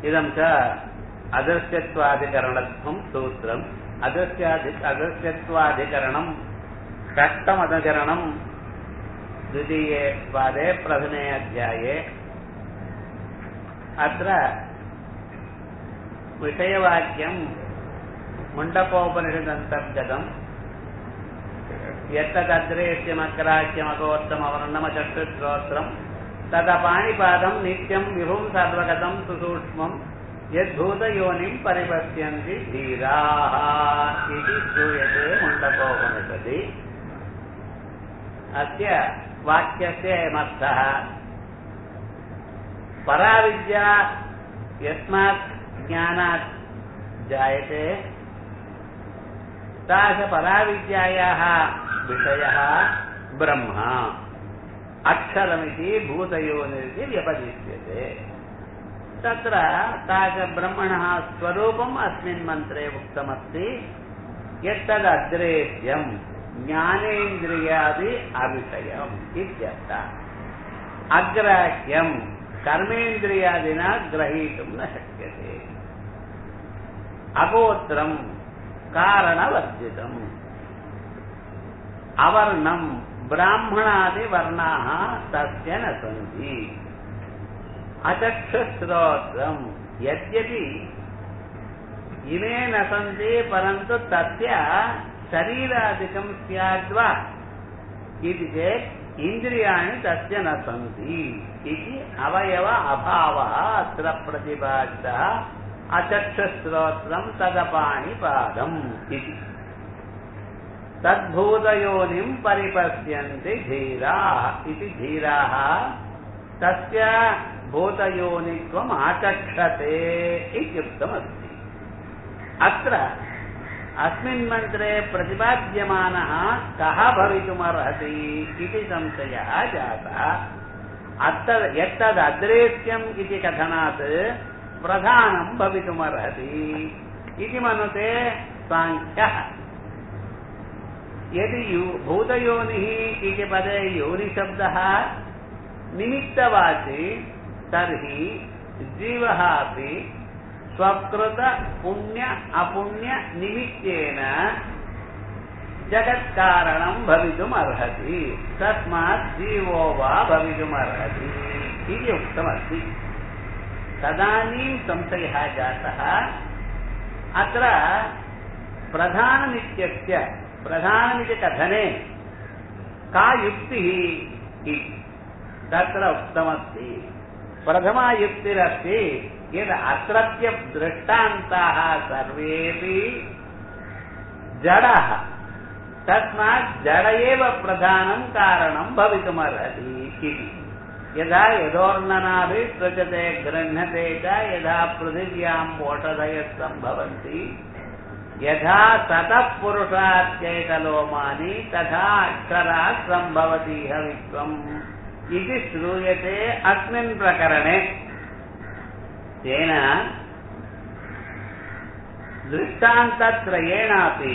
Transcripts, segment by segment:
इदं च अदृश्यत्वाधिकरणत्वं सूत्रम् अदृश्याधि अदृश्यत्वाधिकरणं षष्टमधिकरणं द्वितीये पादे प्रथमे अध्याये अत्र विषयवाक्यं मुण्डकोपनिषदन्तर्गतम् यत्तदद्रेश्यमग्राह्यमगोत्तमवर्णमचक्षुश्रोत्रम् तदपाणिपादं नित्यं विभुं सर्वगतं सुसूक्ष्मं यद्भूतयोनिं परिपश्यन्ति धीराः इति श्रूयते मुण्डकोपनिषदि अस्य वाक्यस्य अयमर्थः पराविद्या यस्मात् ज्ञानात् जायते तादृशपराविद्यायाः विषयः ब्रह्म अक्षरमिति भूतयोनिरिति व्यपदिश्यते तत्र तादृशब्रह्मणः स्वरूपम् अस्मिन् मन्त्रे उक्तमस्ति यत्तदद्रेश्यम् ज्ञानेन्द्रियादि अविषयम् इत्यर्थः अग्राह्यम् कर्मेन्द्रियादिना ग्रहीतुं न शक्यते अगोत्रम् कारणवर्जितम् अवर्णम् ब्राह्मणादिवर्णाः तस्य न सन्ति अचक्षुश्रोत्रम् यद्यपि इमे न सन्ति परन्तु तस्य शरीरादिकं स्याद्वा इति चेत् इन्द्रियाणि तस्य न सन्ति इति अवयव अभावः अत्र प्रतिपादितः अचक्षुश्रोत्रम् तदपाणिपादम् इति तद्भूतयोनिम् परिपश्यन्ति धीराः इति धीराः तस्य भूतयोनित्वम् आचक्षते इत्युक्तमस्ति अत्र अस्मिन् मन्त्रे प्रतिपाद्यमानः कः भवितुमर्हति इति संशयः जातः अत्र यत्तदद्रेश्यम् इति कथनात् प्रधानं भवितुमर्हति इति मनुते साङ्ख्यः यदि भूतयोनिः इति पदे योनिशब्दः निमित्तवाचि तर्हि जीवः अपि स्वकृत पुण्य अपुण्य निमित्तेन जगत्कारणं भवितुम् अर्हति तस्मात् जीवो वा भवितुम् अर्हति इति उक्तमस्ति तदानीं संशयः जातः अत्र प्रधानमित्यस्य प्रधानमिति कथने का युक्तिः इति तत्र उक्तमस्ति प्रथमा युक्तिरस्ति यद् अत्रत्य दृष्टान्ताः सर्वेपि जडः तस्मात् जड एव प्रधानं कारणं भवितुमर्हति इति यदा यदोर्णनाभिः सृजते गृह्णते च यदा पृथिव्यां पोषधयः सम्भवन्ति यथा ततः पुरुषात्यैकलोमानि तथा अक्षरात् सम्भवतीह विश्वम् इति श्रूयते अस्मिन् प्रकरणे तेन दृष्टान्तत्रयेणापि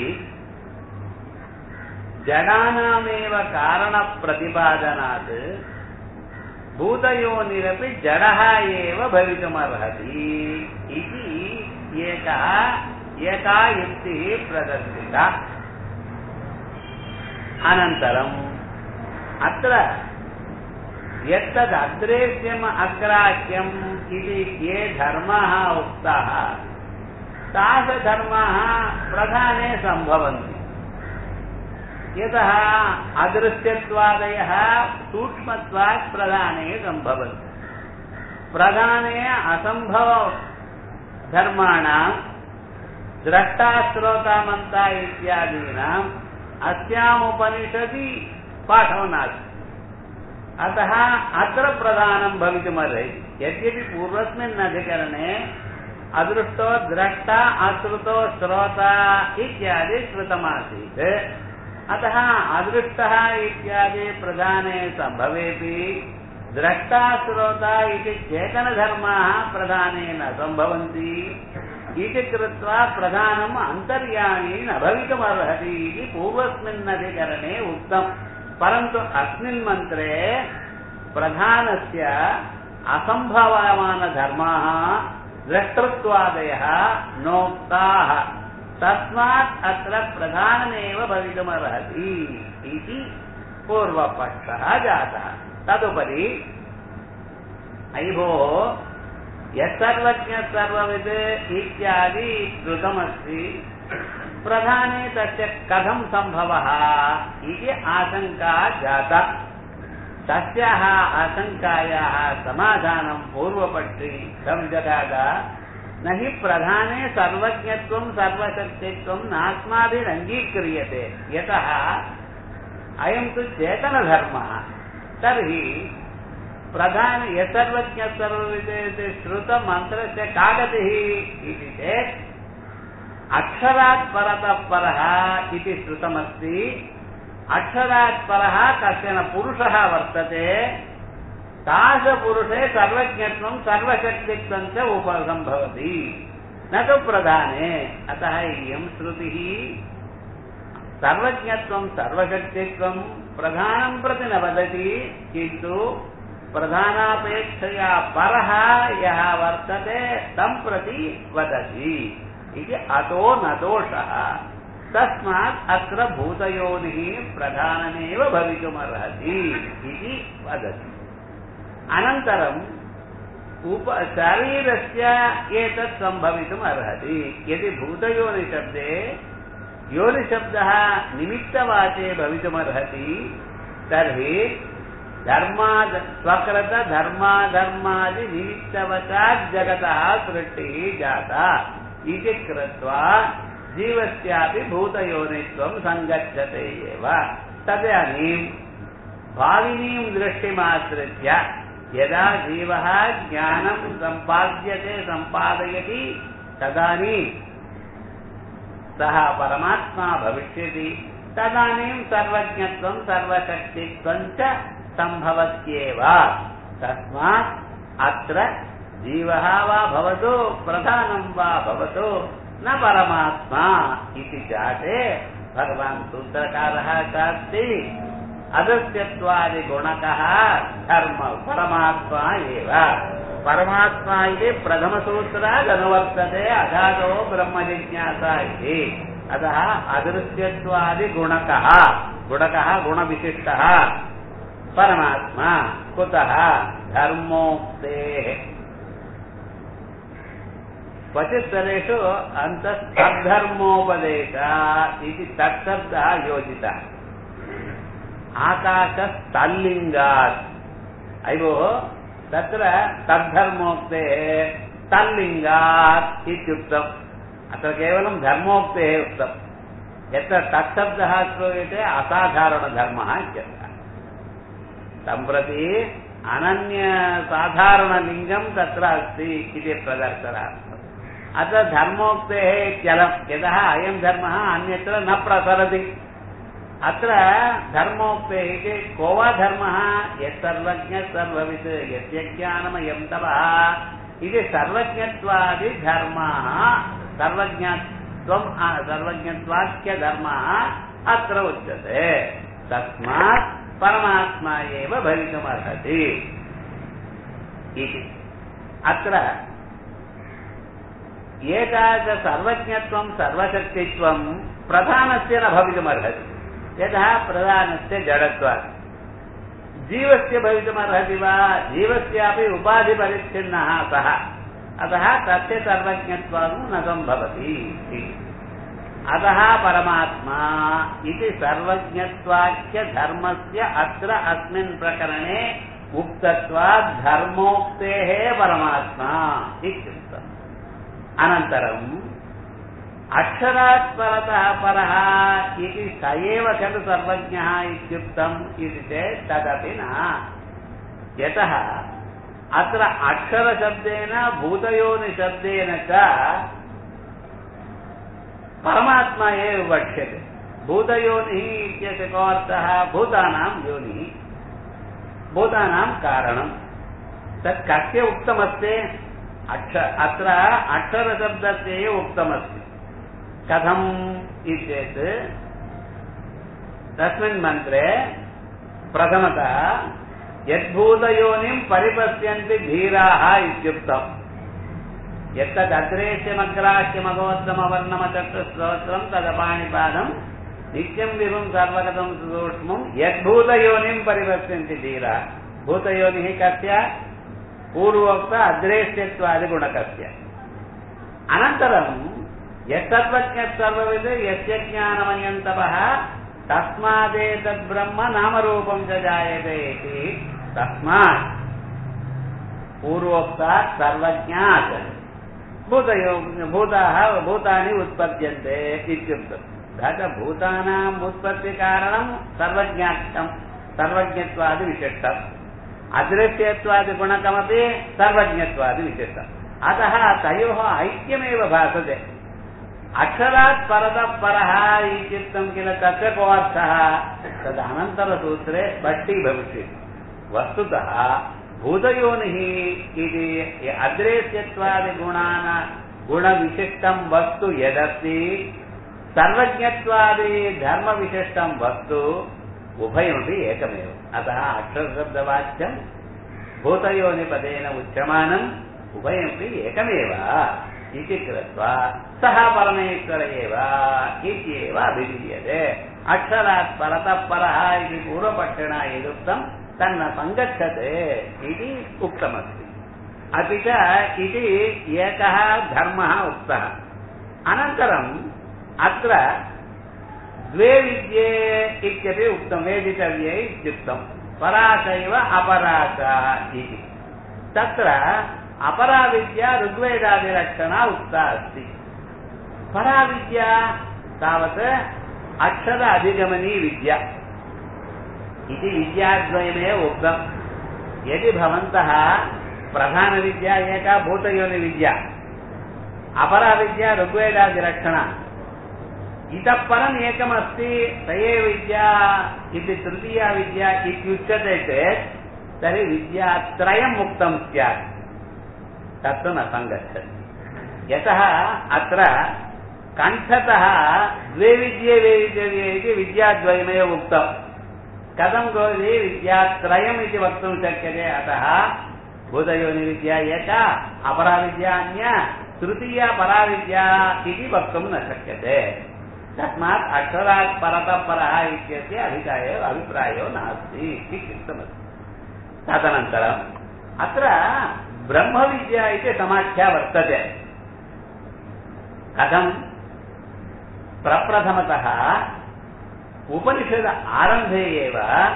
जडानामेव कारणप्रतिपादनात् भूतयोनिरपि जडः एव भवितुमर्हति इति एकः एका युक्तिः प्रदर्शिता अनन्तरम् अत्र यत्तदद्रेश्यम् अग्राह्यम् इति ये धर्माः उक्ताः तादृशधर्माः प्रधाने सम्भवन्ति यतः अदृश्यत्वादयः सूक्ष्मत्वात् प्रधाने सम्भवन्ति प्रधाने असम्भव धर्माणां द्रष्टाश्रोतामन्ता इत्यादीनाम् अस्यामुपनिषदि पाठो नास्ति अतः अत्र प्रधानं भवितुमर्हति यद्यपि पूर्वस्मिन् अधिकरणे अदृष्टो द्रष्टा अश्रुतो श्रोता इत्यादि श्रुतमासीत् अतः अदृष्टः इत्यादि प्रधाने सम्भवेपि द्रष्टा श्रोता इति चेतनधर्माः प्रधाने न सम्भवन्ति इति कृत्वा प्रधानम् अन्तर्यामी न भवितुमर्हति इति पूर्वस्मिन् अधिकरणे उक्तम् परन्तु अस्मिन् मन्त्रे प्रधानस्य असम्भवायमानधर्माः द्रष्टृत्वादयः नोक्ताः तस्मात् अत्र प्रधानमेव भवितुमर्हति इति पूर्वपक्षः जातः तदुपरि अयि भोः यत्सर्वज्ञः सर्वविद् इत्यादि श्रुतमस्ति प्रधाने तस्य कथं सम्भवः इति आशङ्का जाता तस्याः आशङ्कायाः समाधानं पूर्वपक्षे तं जगाद न हि प्रधाने सर्वज्ञत्वं सर्वशक्तित्वं नास्माभिरङ्गीक्रियते यतः अयं तु चेतनधर्मः तर्हि प्रधान यसर्वज्ञ सर्वविद् श्रुतमन्त्रस्य का गतिः इति चेत् अक्षरात् परतः परः इति श्रुतमस्ति अक्षरात् परः कश्चन पुरुषः वर्तते तादृशपुरुषे सर्वज्ञत्वं सर्वशक्तित्वं च उपसम्भवति न तु प्रधाने अतः इयं श्रुतिः सर्वज्ञत्वं सर्वशक्तित्वं प्रधानं प्रति न वदति किन्तु प्रधानापेक्षया परः यः वर्तते तं प्रति वदति इति अतो न दोषः तस्मात् अत्र भूतयोनिः प्रधानमेव भवितुमर्हति इति वदति अनन्तरम् उप शरीरस्य एतत् सम्भवितुम् अर्हति यदि भूतयोनिशब्दे योनिशब्दः निमित्तवाचे भवितुमर्हति तर्हि धर्माद स्वकृत धर्माधर्मादि निमित्तवशात् जगतः सृष्टिः जाता इति कृत्वा जीवस्यापि भूतयोनित्वं सङ्गच्छते एव तदानीं भाविनीं दृष्टिमाश्रित्य यदा जीवः ज्ञानं सम्पाद्यते सम्पादयति तदानीं सः परमात्मा भविष्यति तदानीं सर्वज्ञत्वं सर्वशक्तित्वं च सम्भवत्येव तस्मात् अत्र जीवः वा भवतु प्रधानं वा भवतु न परमात्मा इति जाते भगवान् सूत्रकारः चास्ति अदस्यत्वादिगुणकः धर्म परमात्मा एव परमात्मा इति प्रथमसूत्रादनुवर्तते अधातो ब्रह्मजिज्ञासा इति अतः अदृश्यत्वादिगुणकः गुणकः गुणविशिष्टः परमात्मा कुतः धर्मोक्तेः क्वचित् स्थलेषु अन्तस्तद्धर्मोपदेश इति तत्शब्दः योजितः आकाशस्तल्लिङ्गात् अयो तत्र तद्धर्मोक्तेः तल्लिङ्गात् इत्युक्तम् अत्र केवलं धर्मोक्तेः उक्तम् यत्र तत्शब्दः श्रूयते असाधारणधर्मः इत्यर्थः सम्प्रति अनन्यसाधारणलिङ्गं तत्र अस्ति इति प्रदर्शनार्थम् अत्र धर्मोक्तेः इत्यलं यतः अयं धर्मः अन्यत्र न प्रसरति अत्र धर्मोक्तेः इति को वा धर्मः यत्सर्वज्ञः सर्ववित् यस्य ज्ञानमयं तवः इति सर्वज्ञत्वादिधर्माः सर्वज्ञत्वम् सर्वज्ञत्वाख्यधर्मः अत्र उच्यते तस्मात् परमात्मा एव भवितुमर्हति इति अत्र एतादृश सर्वज्ञत्वं सर्वशक्तित्वं प्रधानस्य न भवितुमर्हति यतः प्रधानस्य जडत्वात् जीवस्य भवितुमर्हति वा जीवस्यापि उपाधिपरिच्छिन्नः सः अतः तस्य सर्वज्ञत्वं न सम्भवति अतः परमात्मा इति सर्वज्ञत्वाख्यधर्मस्य अत्र अस्मिन् प्रकरणे उक्तत्वात् धर्मोक्तेः परमात्मा इत्युक्तम् अनन्तरम् अक्षरात् परतः परः इति स एव खलु सर्वज्ञः इत्युक्तम् इति चेत् तदपि न यतः अत्र अक्षरशब्देन भूतयोनिशब्देन च परमात्मा एव वक्ष्यते भूतयोनिः इत्यस्य को अर्थः भूतानां योनिः भूतानां कारणं तत् कस्य उक्तमस्ति अक्ष अत्र अक्षरशब्दस्य एव उक्तमस्ति कथम् इत्येत् तस्मिन् मन्त्रे प्रथमतः यद्भूतयोनिं परिपश्यन्ति धीराः इत्युक्तम् यत्तदग्रेश्यमग्राह्यमगोत्तमवर्णमचक्रस्तोत्रम् तदपाणिपादम् नित्यम् विभुम् सर्वगतम् सूक्ष्मम् यद्भूतयोनिम् परिवर्तन्ति धीरा भूतयोनिः कस्य पूर्वोक्त अग्रेश्यत्वादिगुणकस्य अनन्तरम् यत्तत्त्वज्ञः सर्वविद् यस्य ज्ञानमयन्तवः तस्मादेतद्ब्रह्म नामरूपम् च जायते इति तस्मात् पूर्वोक्तात् सर्वज्ञात् भूतयो भूताः भूतानि उत्पद्यन्ते इत्युक्तम् तथा भूतानाम् उत्पत्तिकारणम् सर्वज्ञाख्यम् सर्वज्ञत्वादिविशिष्टम् अदृश्यत्वादिगुणकमपि सर्वज्ञत्वादिविशिष्टम् अतः तयोः ऐक्यमेव भासते अक्षरात् परतः परः इत्युक्तं किल तस्य को अर्थः तदनन्तरसूत्रे स्पष्टी भविष्यति वस्तुतः भूतयोनिः इति अद्रेश्यत्वादिगुणान गुणविशिष्टं वस्तु यदस्ति सर्वज्ञत्वादि धर्मविशिष्टं वस्तु उभयमपि एकमेव अतः अक्षरशब्दवाच्यं भूतयोनिपदेन उच्यमानम् उभयमपि एकमेव इति कृत्वा सः परमेश्वर एव इत्येव अभिधीयते अक्षरात् परतः परः इति पूर्वपक्षिणा यदुक्तं तन्न सङ्गच्छते इति उक्तमस्ति अपि च इति एकः धर्मः उक्तः अनन्तरम् अत्र द्वे विद्ये इत्यपि उक्तं वेदितव्ये इत्युक्तं पराशैव अपराशा इति तत्र अपराविद्या ऋग्वेदादिलक्षणा उक्ता अस्ति पराविद्या तावत् अक्षर अधिगमनी विद्या इति विद्याद्वयमेव उक्तम् यदि भवन्तः प्रधानविद्या एका भूतयोनिविद्या अपरा विद्या ऋग्वेदादिलक्षणा इतः परम् एकमस्ति स एव विद्या इति तृतीया विद्या इत्युच्यते चेत् तर्हि विद्यात्रयम् उक्तं स्यात् तत्तु न सङ्गच्छति यतः अत्र कण्ठतः द्वे विद्ये वेदितव्ये इति विद्याद्वयमेव उक्तम् कथं भवति विद्यात्रयम् इति वक्तुं शक्यते अतः भूतयोनिविद्या एका अपराविद्या अन्या तृतीया पराविद्या इति वक्तुं न शक्यते तस्मात् अक्षरात् परतः परः इत्यस्य अभिप्रायो अभिप्रायो नास्ति इति चिन्तमस्ति तदनन्तरम् अत्र ब्रह्मविद्या इति समाख्या वर्तते कथं प्रप्रथमतः उपनिषद आरम्भे एव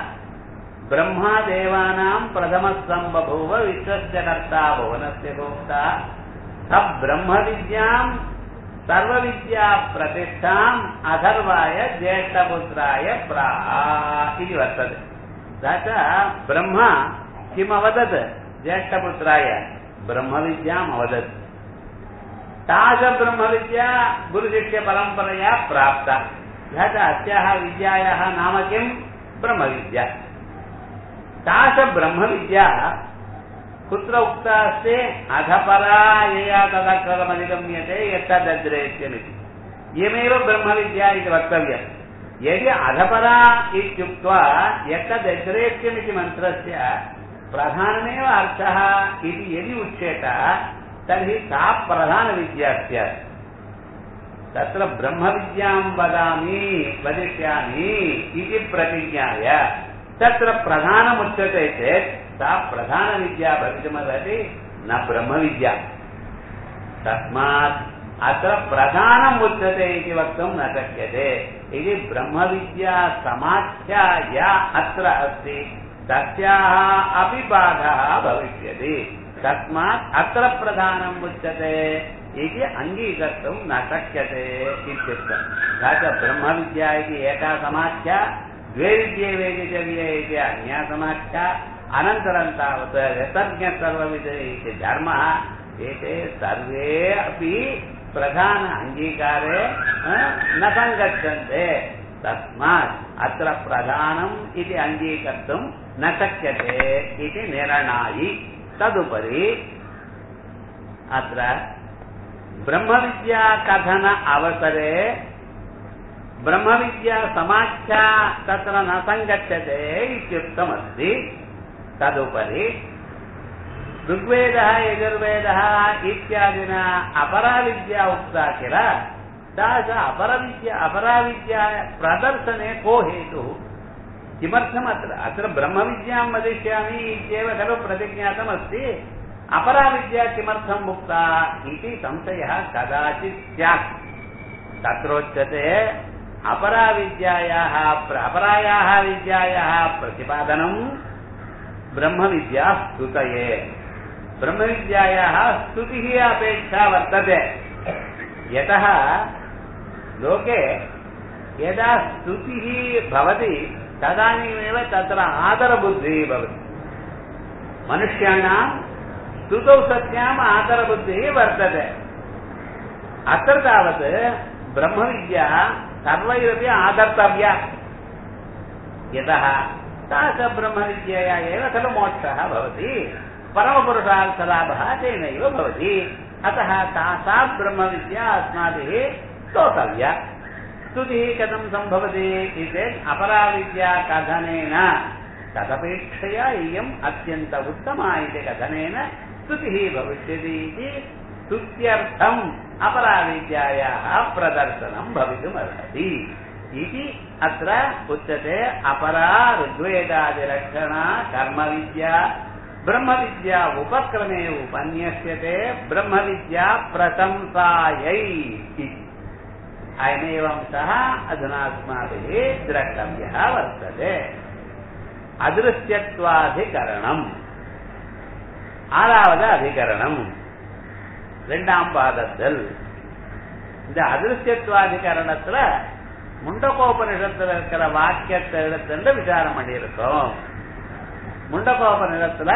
ब्रह्मादेवानां प्रथमः सम्बभूव विश्वस्य कर्ता भुवनस्य भोक्ता स ब्रह्मविद्यां सर्वविद्याप्रतिष्ठाम् अथर्वाय ज्येष्ठपुत्राय प्राह इति वर्तते स च ब्रह्मा किम् अवदत् ज्येष्ठपुत्राय ब्रह्मविद्याम् अवदत् तास ब्रह्मविद्या गुरुशिष्यपरम्परया प्राप्ता स च अस्याः विद्यायाः नाम किम् ब्रह्मविद्या तास ब्रह्मविद्या कुत्र उक्ता अस्ति अधपरा यया तदक्षरमधिगम्यते यत्तदद्रेश्यमिति इयमेव ब्रह्मविद्या इति वक्तव्यम् यदि अधपरा इत्युक्त्वा यत्तदग्रेश्यमिति मन्त्रस्य प्रधानमेव अर्थः इति यदि उच्येत तर्हि सा प्रधानविद्या स्यात् तत्र ब्रह्मविद्यां वदामि वदिष्यामि इति प्रतिज्ञाय तत्र प्रधानमुच्यते चेत् सा प्रधानविद्या भवितुमर्हति न ब्रह्मविद्या तस्मात् अत्र प्रधानम् उच्यते इति वक्तुं न शक्यते इति ब्रह्मविद्या समाख्या या अत्र अस्ति तस्याः अपि बाधः भविष्यति तस्मात् अत्र प्रधानम् उच्यते इति अङ्गीकर्तुं न शक्यते इत्युक्तम् तथा च ब्रह्मविद्या इति एका समाख्या द्वे विद्ये वेदितव्ये इति अन्या समाख्या अनन्तरं तावत् यतज्ञ सर्वविद इति धर्मः एते सर्वे अपि प्रधान अङ्गीकारे न सङ्गच्छन्ते तस्मात् अत्र प्रधानम् इति अङ्गीकर्तुं न शक्यते इति निर्णायि तदुपरि अत्र ब्रह्मविद्याकथन अवसरे ब्रह्मविद्या समाख्या तत्र न सङ्गच्छते इत्युक्तमस्ति तदुपरि ऋग्वेदः यजुर्वेदः इत्यादिना अपराविद्या उक्ता किल तादृश अपरविद्या अपराविद्या प्रदर्शने को हेतुः किमर्थम् अत्र अत्र ब्रह्मविद्यां वदिष्यामि इत्येव खलु प्रतिज्ञातमस्ति अपराविद्या किमर्थम् उक्ता इति संशयः कदाचित् स्यात् तत्रोच्यते अपराविद्यायाः अपरायाः विद्यायाः प्रतिपादनम् ब्रह्मविद्या स्तुतये ब्रह्मविद्यायाः स्तुतिः अपेक्षा वर्तते यतः लोके यदा स्तुतिः भवति तदानीमेव तत्र आदरबुद्धिः भवति मनुष्याणां स्तुतौ सत्याम् आदरबुद्धिः वर्तते अत्र तावत् ब्रह्मविद्या सर्वैरपि आदर्तव्या यतः सा च ब्रह्मविद्यया एव खलु मोक्षः भवति परमपुरुषार्थलाभः तेनैव भवति अतः तासा ब्रह्मविद्या अस्माभिः स्तोतव्या स्तुतिः कथं सम्भवति इति चेत् अपराविद्या कथनेन तदपेक्षया इयम् अत्यन्त उत्तमा इति कथनेन स्तुतिः भविष्यति इति स्तुत्यर्थम् अपराविद्यायाः प्रदर्शनं भवितुमर्हति इति अत्र उच्यते अपरा ऋग्वेदादिलक्षणा कर्मविद्या ब्रह्मविद्या उपक्रमे उपन्यस्यते ब्रह्मविद्या प्रशंसायै इति अयमेवं सः अधुना अस्माभिः द्रष्टव्यः वर्तते அதிருஷ்யத்வாதிகரணம் ஆறாவது அதிகரணம் இரண்டாம் பாதத்தில் இந்த அதிருஷ்யத்வாதிகரணத்துல முண்டகோபனிஷத்துல இருக்கிற வாக்கியத்தை எடுத்து விசாரம் பண்ணியிருக்கோம் முண்டகோபனிஷத்துல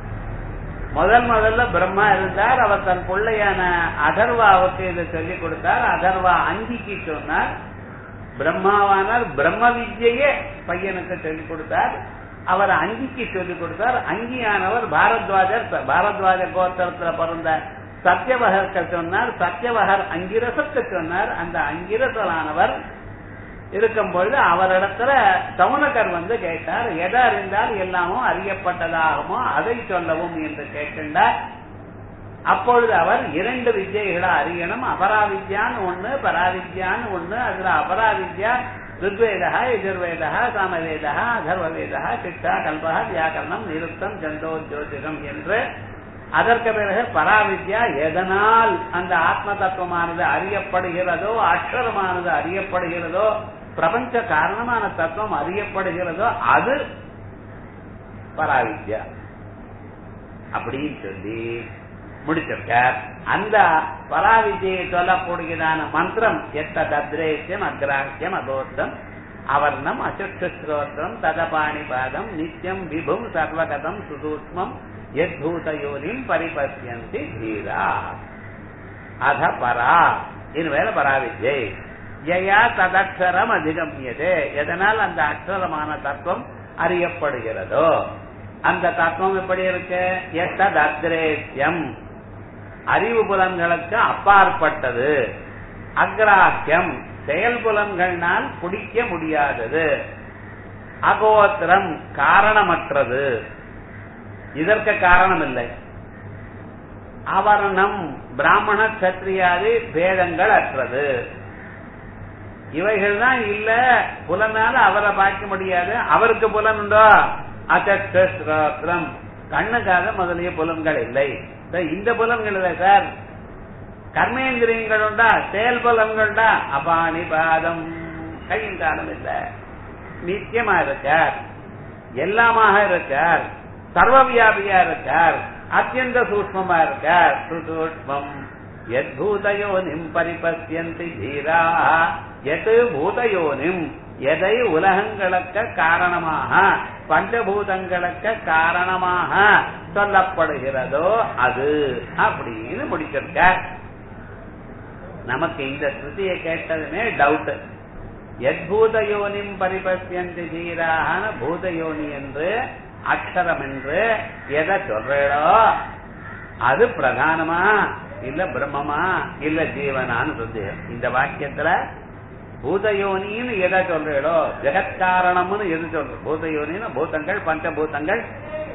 முதல் முதல்ல பிரம்மா இருந்தார் அவர் தன் பிள்ளையான அதர்வாவுக்கு இதை சொல்லி கொடுத்தார் அதர்வா அங்கிக்கு சொன்னார் பிரம்மாவானார் பிரம்ம வித்யையே பையனுக்கு சொல்லிக் கொடுத்தார் அவர் அங்கிக்கு சொல்லிக் கொடுத்தார் அங்கியானவர் பாரத்வாஜர் பாரத்வாஜ கோத்திரத்துல பிறந்த சத்தியவகருக்கு சொன்னார் சத்தியவகர் அங்கிரசக்கு சொன்னார் அந்த அங்கிரசலானவர் இருக்கும் பொழுது அவரிடத்துல சவுனகர் வந்து கேட்டார் எதை அறிந்தால் எல்லாமோ அறியப்பட்டதாகுமோ அதை சொல்லவும் என்று கேட்கின்றார் அப்பொழுது அவர் இரண்டு வித்யைகளை அறியணும் அபராவித்யான்னு ஒண்ணு பராவித்யான்னு ஒண்ணு அதுல அபராவித்யா ருக்வேதா யஜுர்வேதா சாமவேதா அதர்வவேதா சிக்ஷா கல்பா வியாக்கரணம் நிருத்தம் சந்தோ ஜோதிடம் என்று அதற்கு பிறகு பராவித்யா எதனால் அந்த ஆத்ம தத்துவமானது அறியப்படுகிறதோ அக்ஷரமானது அறியப்படுகிறதோ பிரபஞ்ச காரணமான தத்துவம் அறியப்படுகிறதோ அது பராவித்யா அப்படின்னு சொல்லி முடிச்சிருக்கார் அந்த பராவித்யை சொல்லக்கூடியதான மந்திரம் எத்த தத்ரேசியம் அக்ராஹ்யம் அகோத்தம் அவர்ணம் அசுஷ்ஸ்ரோத்திரம் ததபாணிபாதம் நித்தியம் விபும் சர்வகதம் சுசூக்மம் யத்பூதயோனிம் பரிபசியந்தி தீரா அத பரா இது வேற பராவித்யை யயா ததக்ஷரம் அதிகமியதே எதனால் அந்த அக்ஷரமான தத்துவம் அறியப்படுகிறதோ அந்த தத்துவம் எப்படி இருக்கு எத்தத் அக்ரேசியம் அறிவு புலன்களுக்கு அப்பாற்பட்டது அக்ராஹ்யம் செயல் புலன்கள்னால் பிடிக்க முடியாதது அகோத்திரம் காரணமற்றது இதற்கு காரணம் இல்லை அவர்ணம் பிராமண சத்திரியாதி பேதங்கள் அற்றது இவைகள் தான் இல்ல புலனால அவரை பார்க்க முடியாது அவருக்கு புலன் உண்டோ அச்சம் கண்ணுக்காக முதலிய புலன்கள் இல்லை இந்த புலன்கள் இல்லை சார் கர்மேந்திரியங்கள் உண்டா செயல் புலன்கள் உண்டா அபாணி பாதம் கையின் காலம் இல்ல நித்தியமா இருக்கார் எல்லாமாக இருக்கார் சர்வவியாபியா இருக்கார் அத்தியந்த சூக்மமா இருக்கார் சுசூக்மம் எத் பூதயோனிம் பரிபசியந்தி தீரா எது பூதயோனிம் எதை உலகங்களுக்கு காரணமாக பஞ்சபூதங்களுக்கு காரணமாக சொல்லப்படுகிறதோ அது அப்படின்னு முடிச்சிருக்க நமக்கு இந்த ஸ்ருதியை கேட்டதுமே டவுட் எத்பூதயோனிம் பரிபசியந்தி தீரான பூதயோனி என்று அக்ஷரம் என்று எதை சொல்றோ அது பிரதானமா இல்ல பிரம்மமா இல்ல ஜீவனான்னு சொல்லு இந்த வாக்கியத்துல பூதயோனின்னு எதை சொல்றீடோ ஜெகத்காரணம்னு எது சொல்ற பூதயோனின்னு பூதங்கள் பஞ்சபூதங்கள்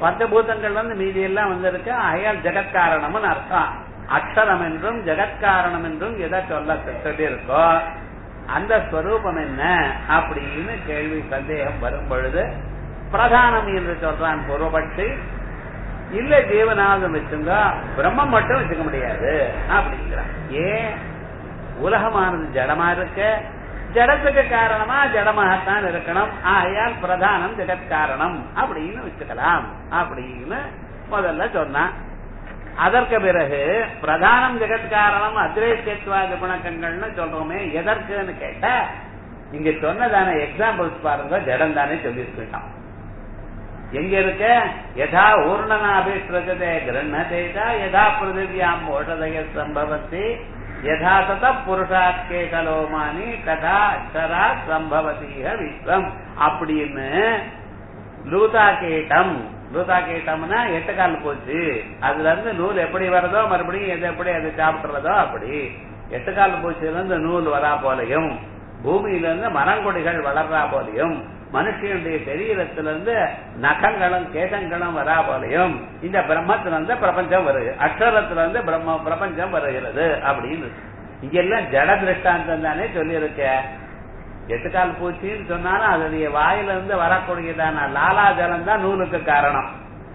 பஞ்சபூதங்கள் வந்து மீதி எல்லாம் வந்திருக்கு ஆகையால் ஜெகத்காரணம்னு அர்த்தம் அக்ஷரம் என்றும் ஜெகத்காரணம் என்றும் எதை சொல்ல சொல்லி இருக்கோ அந்த ஸ்வரூபம் என்ன அப்படின்னு கேள்வி சந்தேகம் வரும் பொழுது பிரதானம் என்று சொல்றான் பூர்வபட்சி இல்ல ஜீவனாவது வச்சுங்க பிரம்மம் மட்டும் வச்சுக்க முடியாது அப்படிங்கிறான் ஏன் உலகமானது ஜடமா இருக்க ஜடத்துக்கு காரணமா ஜடமாகத்தான் இருக்கணும் ஆகையால் பிரதானம் ஜெகத்காரணம் அப்படின்னு வச்சுக்கலாம் அப்படின்னு முதல்ல சொன்னான் அதற்கு பிறகு பிரதானம் ஜெகத்காரணம் அத்ரேஷ்யத்வாத குணக்கங்கள்னு சொல்றோமே எதற்குன்னு கேட்டா இங்க சொன்னதான எக்ஸாம்பிள்ஸ் பாருங்க ஜடம் தானே சொல்லியிருக்கான் எங்க இருக்க யதா ஊர்ணனாபிஷ்ரஜதே கிரண்ணதேதா யதா பிருதிவியாம் ஓஷதய சம்பவத்தி யதா சத புருஷாத் கேகலோமானி ததா அக்ஷரா சம்பவதீக விஸ்வம் அப்படின்னு லூதா கேட்டம் லூதா கேட்டம்னா எட்டு கால் போச்சு அதுல இருந்து நூல் எப்படி வருதோ மறுபடியும் எது எப்படி அது சாப்பிடுறதோ அப்படி எட்டு கால் பூச்சியில இருந்து நூல் வரா போலையும் பூமியில இருந்து மரங்கொடிகள் வளர்றா போலையும் மனுஷனுடைய சரீரத்திலிருந்து நகங்களும் கேசங்களும் வரா போலையும் இந்த பிரம்மத்திலிருந்து பிரபஞ்சம் வருது அக்ஷரத்திலிருந்து பிரம்ம பிரபஞ்சம் வருகிறது அப்படின்னு இங்க எல்லாம் ஜட திருஷ்டாந்தம் தானே சொல்லி இருக்க எட்டுக்கால் பூச்சின்னு சொன்னாலும் அதனுடைய வாயிலிருந்து வரக்கூடியதான லாலா ஜலம் தான் நூலுக்கு காரணம்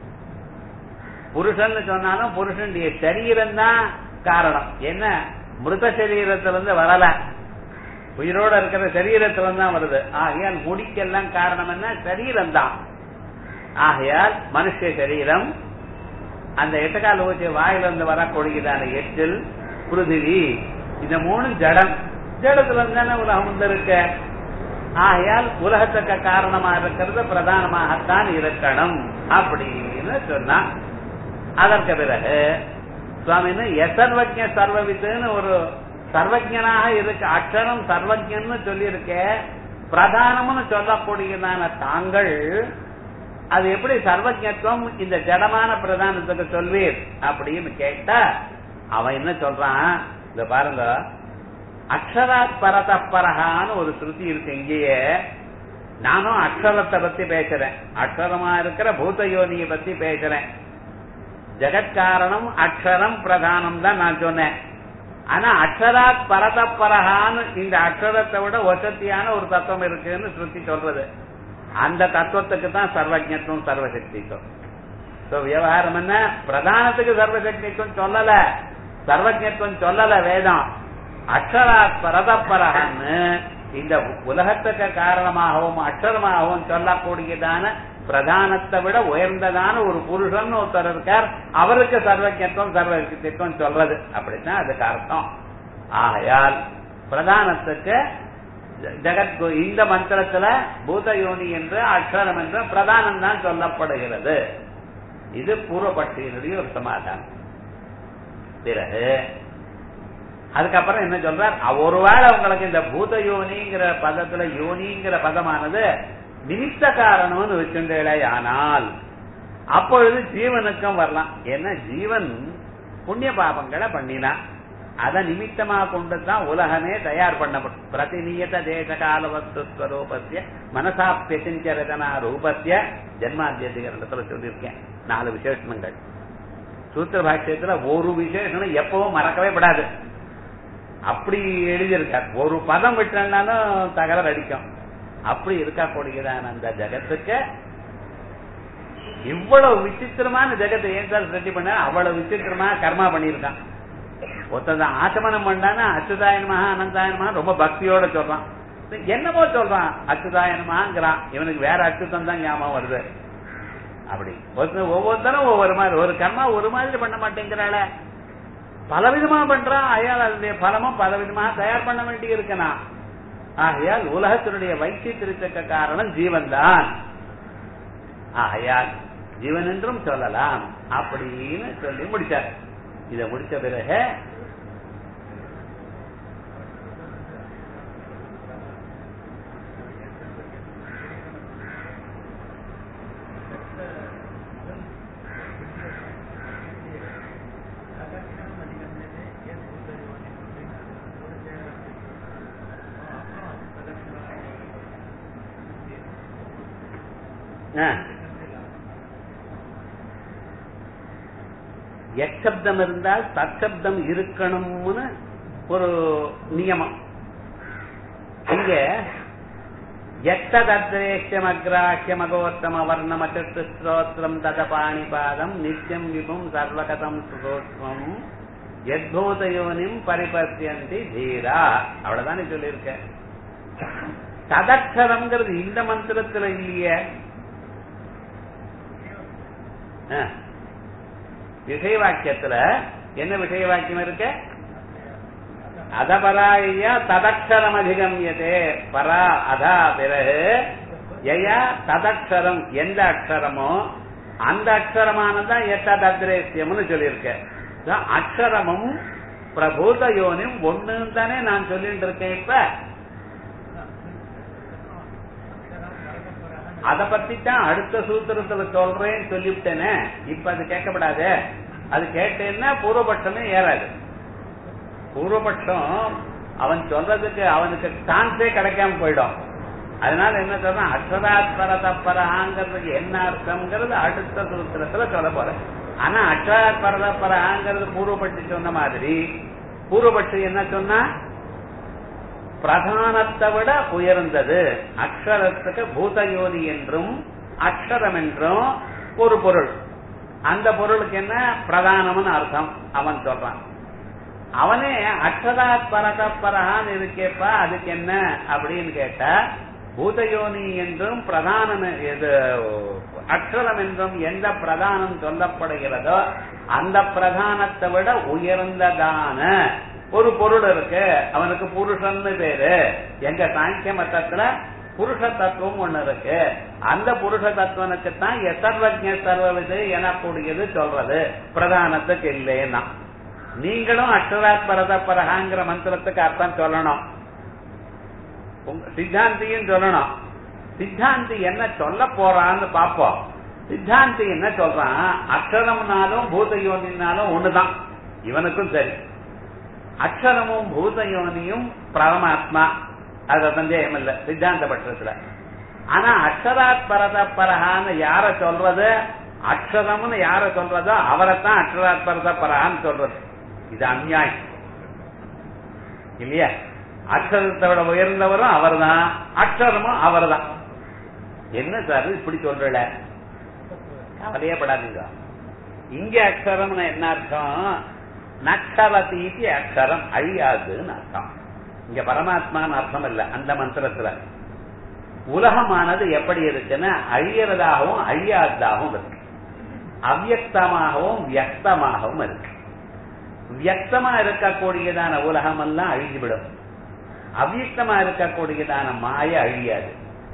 புருஷன் சொன்னாலும் புருஷனுடைய சரீரம் தான் காரணம் என்ன மிருத சரீரத்திலிருந்து வரல உயிரோட இருக்கிற சரீரத்துல தான் வருது ஆகையால் முடிக்கெல்லாம் காரணம் என்ன சரீரம் தான் ஆகையால் மனுஷ சரீரம் அந்த எட்டக்கால் ஊச்சி வாயிலிருந்து வரக்கூடியதான எச்சில் பிருதிவி இந்த மூணும் ஜடம் ஜடத்துல தானே உலகம் வந்து இருக்க ஆகையால் உலகத்துக்கு காரணமா இருக்கிறது பிரதானமாகத்தான் இருக்கணும் அப்படின்னு சொன்னா அதற்கு பிறகு சுவாமின்னு எசர்வஜ சர்வவித்துன்னு ஒரு சர்வஜனாக இருக்கு அக்ஷரம் சர்வஜன்னு சொல்லியிருக்க பிரதானம்னு சொல்லக்கூடியதான தாங்கள் அது எப்படி சர்வஜத்துவம் இந்த ஜடமான பிரதானத்துக்கு சொல்வீர் அப்படின்னு கேட்டா அவன் என்ன சொல்றான் இந்த பாருங்க அக்ஷராத் பரதப்பரகான்னு ஒரு ஸ்ருதி இருக்கு இங்கேயே நானும் அக்ஷரத்தை பத்தி பேசுறேன் அக்ஷரமா இருக்கிற பூதயோனியை பத்தி பேசுறேன் ஜெகத்காரணம் அக்ஷரம் பிரதானம் தான் நான் சொன்னேன் ஆனா அக்ஷராத் பரதப்பரகான்னு இந்த அக்ஷரத்தை விட வசத்தியான ஒரு தத்துவம் இருக்குன்னு ஸ்ருதி சொல்றது அந்த தத்துவத்துக்கு தான் சர்வஜத்துவம் சர்வசக்திக்கும் விவகாரம் என்ன பிரதானத்துக்கு சர்வசக்திக்கும் சொல்லல சர்வஜத்துவம் சொல்லல வேதம் அக்ஷராத் பரதப்பரகன்னு இந்த உலகத்துக்கு காரணமாகவும் அக்ஷரமாகவும் சொல்லக்கூடியதான பிரதானத்தை விட உயர்ந்ததான ஒரு புருஷன் ஒருத்தர் இருக்கார் அவருக்கு சர்வஜத்துவம் சர்வசக்தித்துவம் சொல்றது அப்படித்தான் அதுக்கு அர்த்தம் ஆகையால் பிரதானத்துக்கு ஜெகத் இந்த மந்திரத்துல பூதயோனி என்று அக்ஷரம் என்று பிரதானம் தான் சொல்லப்படுகிறது இது பூர்வபட்சியினுடைய ஒரு சமாதானம் பிறகு அதுக்கப்புறம் என்ன சொல்றார் ஒருவேளை உங்களுக்கு இந்த பூத யோனிங்கிற பதத்துல யோனிங்கிற பதமானது நிமித்த காரணம்னு வச்சுட்டே ஆனால் அப்பொழுது ஜீவனுக்கும் வரலாம் ஏன்னா ஜீவன் புண்ணிய பாபங்களை பண்ணினான் அதை நிமித்தமா கொண்டு தான் உலகமே தயார் பண்ணப்படும் பிரதிநியத தேச கால வஸ்து ஸ்வரூபத்திய மனசாப்பியசிஞ்சரதனா ரூபத்திய ஜென்மாத்தியதிகரணத்துல சொல்லியிருக்கேன் நாலு விசேஷணங்கள் சூத்திர பாஷ்யத்துல ஒரு விசேஷனம் எப்பவும் மறக்கவே படாது அப்படி எழுதியிருக்கார் ஒரு பதம் விட்டாலும் தகவல் அடிக்கும் அப்படி இருக்கக்கூடியதான அந்த ஜகத்துக்கு இவ்வளவு விசித்திரமான ஜெகத்தை ஏன் சார் ரெடி பண்ண அவ்வளவு விசித்திரமா கர்மா பண்ணியிருக்கான் ஒருத்தன் ஆச்சமனம் பண்ணானா அச்சுதாயனமாக அனந்தாயனமாக ரொம்ப பக்தியோட சொல்றான் என்னமோ சொல்றான் அச்சுதாயனமாங்கிறான் இவனுக்கு வேற அச்சுத்தம் தான் ஞாபகம் வருது அப்படி ஒருத்தர் ஒவ்வொருத்தரும் ஒவ்வொரு மாதிரி ஒரு கர்மா ஒரு மாதிரி பண்ண மாட்டேங்கிறாள பலவிதமா பண்றான் அயால் அதனுடைய பலமும் பலவிதமாக தயார் பண்ண வேண்டி இருக்கனா ஆகையால் உலகத்தினுடைய வைத்தியத்திற்கு காரணம் ஜீவன் தான் ஆகையால் ஜீவன் என்றும் சொல்லலாம் அப்படின்னு சொல்லி முடிச்சார் இதை முடிச்ச பிறகு எச் சப்தம் இருந்தால் தற்சப்தம் இருக்கணும்னு ஒரு நியமம் இங்க எத்ததத்ரேஷ்யமக்ராஹ்யமகோத்தம வர்ணமச்சட்டு ஸ்ரோத்திரம் தத பாணிபாதம் நித்தியம் விபும் சர்வகதம் சுதோஷ்மம் எத்பூதயோனிம் பரிபத்தியந்தி தீரா அவ்வளவுதான் சொல்லியிருக்க ததக்ஷரம்ங்கிறது இந்த மந்திரத்துல இல்லையே ஆ. விஷய வாக்கியத்துல என்ன விஷய வாக்கியம் இருக்கு அதபராயா ததக்ஷரம் அதிகமியதே பரா அதா பிறகு யயா ததக்ஷரம் எந்த அக்ஷரமோ அந்த அக்ஷரமானதான் எத்ததத்ரேசியம்னு சொல்லியிருக்க அதான் அக்ஷரமும் பிரபூத யோனியும் ஒண்ணுன்னு தானே நான் சொல்லிட்டு இருக்கேன் இப்ப அத பத்தி தான் அடுத்த சூத்திரத்துல சொல்றேன்னு சொல்லிவிட்டேனே இப்ப அது கேட்கப்படாது அது கேட்டேன்னா பூர்வபட்சமே ஏறாது பூர்வபட்சம் அவன் சொல்றதுக்கு அவனுக்கு சான்ஸே கிடைக்காம போயிடும் அதனால என்ன சொல்றான் அக்ஷராத் பரதப்பரஹாங்கிறதுக்கு என்ன அர்த்தம்ங்கிறது அடுத்த சூத்திரத்துல சொல்ல போறேன் ஆனா அக்ஷராத் பரதப்பரஹாங்கிறது பூர்வபட்சி சொன்ன மாதிரி பூர்வபட்சி என்ன சொன்னா பிரதானத்தை விட உயர்ந்தது அக்ஷரத்துக்கு பூதயோனி என்றும் அக்ஷரம் என்றும் ஒரு பொருள் அந்த பொருளுக்கு என்ன பிரதானம்னு அர்த்தம் அவன் சொல்றான் அவனே அக்ஷராத் பரதப்பரஹான்னு இருக்கேப்பா அதுக்கு என்ன அப்படின்னு கேட்டா பூதயோனி என்றும் பிரதானம் இது அக்ஷரம் என்றும் எந்த பிரதானம் சொல்லப்படுகிறதோ அந்த பிரதானத்தை விட உயர்ந்ததான ஒரு பொருள் இருக்கு அவனுக்கு புருஷன்னு பேரு எங்க சாங்கிய மத்தத்துல புருஷ தத்துவம் ஒண்ணு இருக்கு அந்த புருஷ தத்துவனுக்கு தான் எசர்வஜ சர்வவிது எனக்கூடியது சொல்றது பிரதானத்துக்கு இல்லைன்னா நீங்களும் அக்ஷராத் பரத பரகாங்கிற மந்திரத்துக்கு அர்த்தம் சொல்லணும் உங்க சித்தாந்தியும் சொல்லணும் சித்தாந்தி என்ன சொல்ல போறான்னு பாப்போம் சித்தாந்தி என்ன சொல்றான் அக்ஷரம்னாலும் பூதயோனினாலும் ஒண்ணுதான் இவனுக்கும் சரி அக்ஷரமும் பூதயோனியும் பரமாத்மா அது சந்தேகம் இல்ல சித்தாந்த பட்சத்துல ஆனா அக்ஷராத் பரத பரகான்னு யார சொல்றது அக்ஷரம்னு யார சொல்றதோ அவரைத்தான் அக்ஷராத் பரத பரகான்னு சொல்றது இது அநியாயம் இல்லையா அக்ஷரத்தை விட உயர்ந்தவரும் அவர்தான் அக்ஷரமும் அவர்தான் என்ன சார் இப்படி சொல்றல கவலையே படாதீங்க இங்க அக்ஷரம்னு என்ன அர்த்தம் நக்ஷரதீதி அக்ஷரம் அழியாதுன்னு அர்த்தம் இங்க பரமாத்மான்னு அர்த்தம் இல்ல அந்த மந்திரத்துல உலகமானது எப்படி இருக்குன்னா அழியறதாகவும் அழியாததாகவும் இருக்கு அவ்யக்தமாகவும் வியக்தமாகவும் இருக்கு வியக்தமா இருக்கக்கூடியதான உலகம் எல்லாம் அழிஞ்சுவிடும் அவ்யக்தமா இருக்கக்கூடியதான மாய அழியாது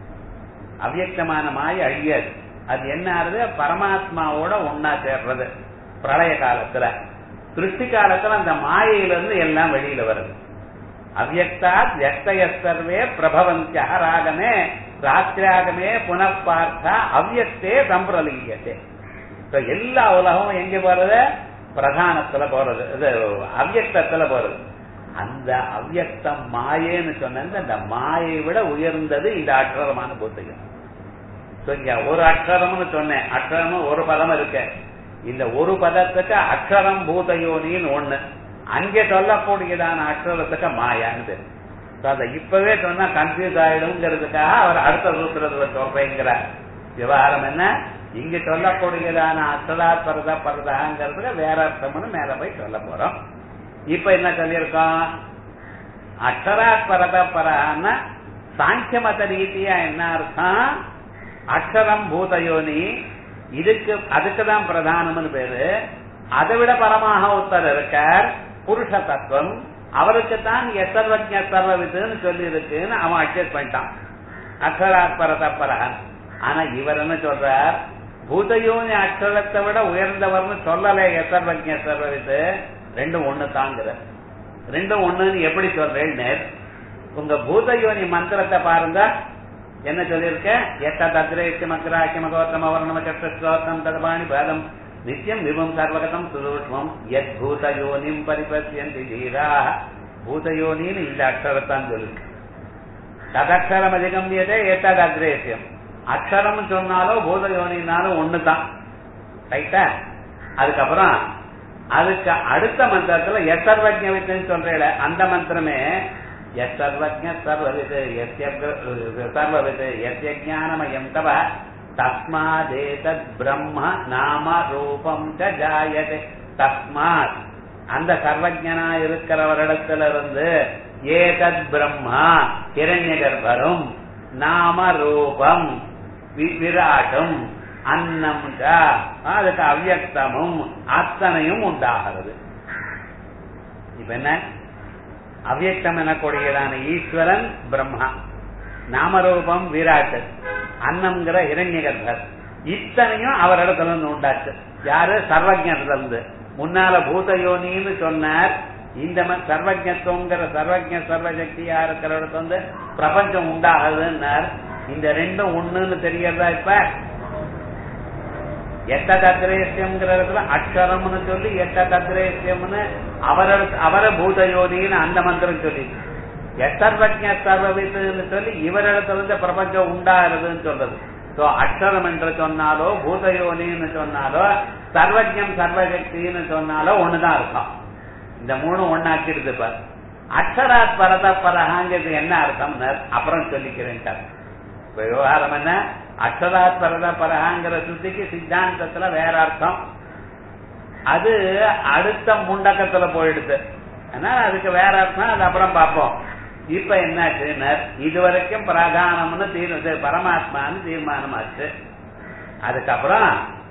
அவ்யக்தமான மாய அழியாது அது என்ன ஆறுது பரமாத்மாவோட ஒன்னா சேர்றது பிரளய காலத்துல திருஷ்டி காலத்துல அந்த மாயையிலிருந்து எல்லாம் வெளியில வருது அவ்யக்தா வியக்தய சர்வே பிரபவந்திய ராகமே ராத்திராகமே புனப்பார்த்தா அவ்யக்தே சம்பிரலீயத்தே எல்லா உலகமும் எங்க போறது பிரதானத்துல போறது இது அவ்யக்தத்துல போறது அந்த அவ்யக்தம் மாயேன்னு சொன்ன அந்த மாயை விட உயர்ந்தது இந்த அக்ஷரமான புத்தகம் இங்க ஒரு அக்ஷரம்னு சொன்னேன் அக்ஷரமும் ஒரு பதம் இருக்கு இந்த ஒரு பதத்துக்கு அக்ஷரம் பூதயோனின்னு ஒண்ணு அங்கே சொல்லக்கூடியதான அக்ஷரத்துக்கு மாயான்னு அதை இப்பவே சொன்னா கன்ஃபியூஸ் ஆயிடுங்கிறதுக்காக அவர் அடுத்த சூத்திரத்துல சொல்றேங்கிறார் விவகாரம் என்ன இங்க சொல்லக்கூடியதான அக்ஷரா பரத பரதாங்கிறதுக்கு வேற அர்த்தம்னு மேல போய் சொல்ல போறோம் இப்ப என்ன சொல்லியிருக்கோம் அக்ஷரா பரத பரான சாங்கிய மத ரீதியா என்ன அர்த்தம் அக்ஷரம் பூதயோனி இதுக்கு அதுக்குதான் பிரதானம்னு பேரு அதை விட பரமாக ஒருத்தர் இருக்கார் புருஷ தத்துவம் அவருக்கு தான் எசர்வஜ சர்வவித்துன்னு சொல்லி இருக்குன்னு அவன் அட்ஜஸ்ட் பண்ணிட்டான் அக்ஷராத் பரதப்பரகன் ஆனா இவர் என்ன சொல்றார் பூதயோனி அக்ஷரத்தை விட உயர்ந்தவர்னு சொல்லல எசர்வஜ சர்வவித்து ரெண்டும் ஒண்ணு தாங்குற ரெண்டும் ஒண்ணுன்னு எப்படி சொல்றேன்னு உங்க பூதயோனி மந்திரத்தை பாருங்க என்ன சொல்லியிருக்க எட்ட தத்ரேஷ்ய மக்ராக்கிய மகோத்தம வர்ணம சஸ்ரோத்தம் ததபாணி பாதம் நித்தியம் விபம் சர்வகதம் சுதூஷ்மம் எத் பூதயோனிம் பரிபசியந்தி தீரா பூதயோனின்னு இந்த அக்ஷரத்தான் சொல்லிருக்கு ததக்ஷரம் அதிகமியதே ஏத்தது அக்ரேசியம் அக்ஷரம் சொன்னாலும் பூதயோனினாலும் ஒண்ணுதான் ரைட்டா அதுக்கப்புறம் அதுக்கு அடுத்த மந்திரத்துல எசர்வஜ வித்துன்னு சொல்றேன் அந்த மந்திரமே எசர்வஜ சர்வவிது சர்வவிது எஸ்ய ஞானமயம் தவ தஸ்மாதேதத் பிரம்ம நாம ரூபம் ச ஜாயதே தஸ்மாத் அந்த சர்வஜனா இருக்கிறவரிடத்துல இருந்து ஏதத் பிரம்மா இரண்ய கர்ப்பரும் நாம ரூபம் விராட்டும் அன்னம் அதுக்கு அவ்யக்தமும் அத்தனையும் உண்டாகிறது இப்ப என்ன அவ்யக்தம் எனக்கூடியதான ஈஸ்வரன் பிரம்மா நாமரூபம் விராட்டு அன்னம்ங்கிற இரண்ய கர்ப்பர் இத்தனையும் அவரிடத்துல இருந்து உண்டாச்சு யாரு சர்வஜத்துல இருந்து முன்னால பூதயோனின்னு சொன்னார் இந்த சர்வஜத்துவங்கிற சர்வஜ சர்வசக்தியா இருக்கிற இடத்துல வந்து பிரபஞ்சம் உண்டாகுதுன்னார் இந்த ரெண்டும் ஒண்ணுன்னு தெரியறதா இப்ப எட்ட தத்ரேசியம்ங்கிற இடத்துல அக்ஷரம்னு சொல்லி எட்ட தத்ரேசியம்னு அவர அவர பூதயோனின்னு அந்த மந்திரம் சொல்லி எத்தர்வஜ சர்வவித்துன்னு சொல்லி இவரிடத்துல இருந்து பிரபஞ்சம் உண்டாகிறதுன்னு சொல்றது சோ அக்ஷரம் என்று சொன்னாலோ பூதயோனின்னு சொன்னாலோ சர்வஜம் சர்வசக்தின்னு சொன்னாலோ ஒண்ணுதான் இருக்கும் இந்த மூணு ஒன்னாக்கிடுது இப்ப அக்ஷராத் பரத பரகாங்கிறது என்ன அர்த்தம் அப்புறம் சொல்லிக்கிறேன் விவகாரம் என்ன அக்ஷராத் பரத பரகாங்கிற சுத்திக்கு சித்தாந்தத்துல வேற அர்த்தம் அது அடுத்த முண்டக்கத்துல போயிடுது அதனால அதுக்கு வேற அர்த்தம் அது அப்புறம் பார்ப்போம் இப்ப என்னாச்சுன்னா இதுவரைக்கும் பிரதானம்னு தீர்வு பரமாத்மான்னு தீர்மானமாச்சு அதுக்கப்புறம்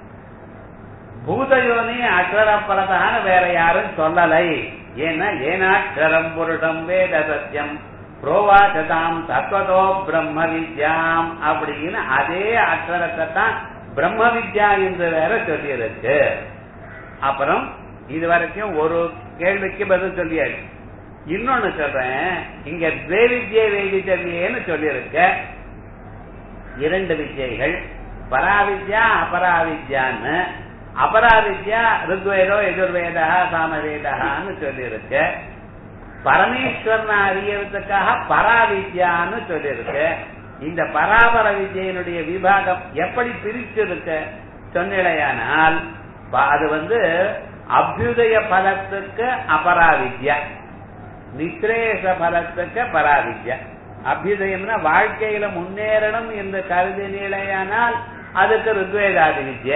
பூதயோனி அக்ஷரப்பரதான்னு வேற யாரும் சொல்லலை ஏன்னா ஏனாட்சரம் புருஷம் வேத சத்தியம் புரோவாசதாம் தத்வதோ பிரம்ம வித்யாம் அப்படின்னு அதே அக்ஷரத்தை தான் பிரம்ம வித்யா என்று வேற சொல்லியிருக்கு அப்புறம் இது வரைக்கும் ஒரு கேள்விக்கு பதில் சொல்லியாச்சு இன்னொன்னு சொல்றேன் இங்க தேவித்யே வேதித்தவியேன்னு சொல்லியிருக்க இரண்டு வித்யைகள் பராவித்யா அபராவித்யான்னு அபராவித்யா ருக்வேதோ எதிர்வேதா சாமவேதான்னு சொல்லியிருக்கு பரமேஸ்வரனை அறியறதுக்காக பராவித்யான்னு சொல்லியிருக்கு இந்த பராபர வித்யினுடைய விபாகம் எப்படி பிரிச்சிருக்க சொன்னிலையானால் அது வந்து அபியுதய பலத்துக்கு அபராவித்யா நித்ரேச பலத்துக்கு பராவித்யா அபியுதயம்னா வாழ்க்கையில முன்னேறணும் என்று கருதினீழையானால் அதுக்கு ருக்வேதாதி வித்யை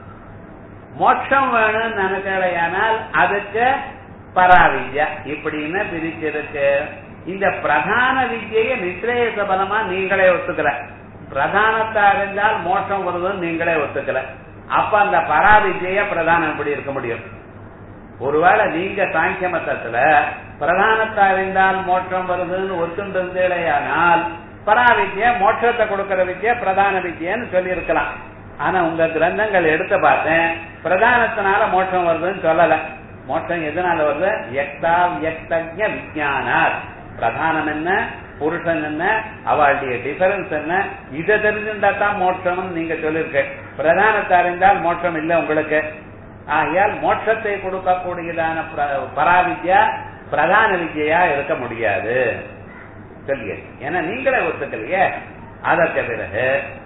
மோட்சம் வேணும்னு நினைக்கலையானால் அதுக்கு பராவித்யா இப்படின்னு பிரிச்சிருக்கு இந்த பிரதான வித்யை நித்ரேச பலமா நீங்களே ஒத்துக்கல பிரதானத்தா இருந்தால் மோட்சம் வருதுன்னு நீங்களே ஒத்துக்கல அப்ப அந்த பராவித்ய பிரதானம் எப்படி இருக்க முடியும் ஒருவேளை நீங்க சாங்கிய மத்தத்துல பிரதானத்தா இருந்தால் மோட்சம் வருதுன்னு ஒத்துண்டிருந்தேலையானால் பராவித்ய மோட்சத்தை கொடுக்கிற வித்யா பிரதான வித்யன்னு சொல்லி இருக்கலாம் ஆனா உங்க கிரந்தங்கள் எடுத்து பார்த்தேன் பிரதானத்தினால மோட்சம் வருதுன்னு சொல்லல மோட்சம் எதனால வருது எக்தா எக்தஜ விஜயானார் பிரதானம் என்ன புருஷன் என்ன அவளுடைய டிஃபரன்ஸ் என்ன இதை தெரிஞ்சுட்டா தான் மோட்சம் நீங்க சொல்லிருக்க பிரதானத்தை அறிந்தால் மோட்சம் இல்லை உங்களுக்கு ஆகையால் மோட்சத்தை கொடுக்கக்கூடியதான பராவித்யா பிரதான வித்யா இருக்க முடியாது சொல்லிய ஏன்னா நீங்களே ஒத்துக்கலையே அதற்கு பிறகு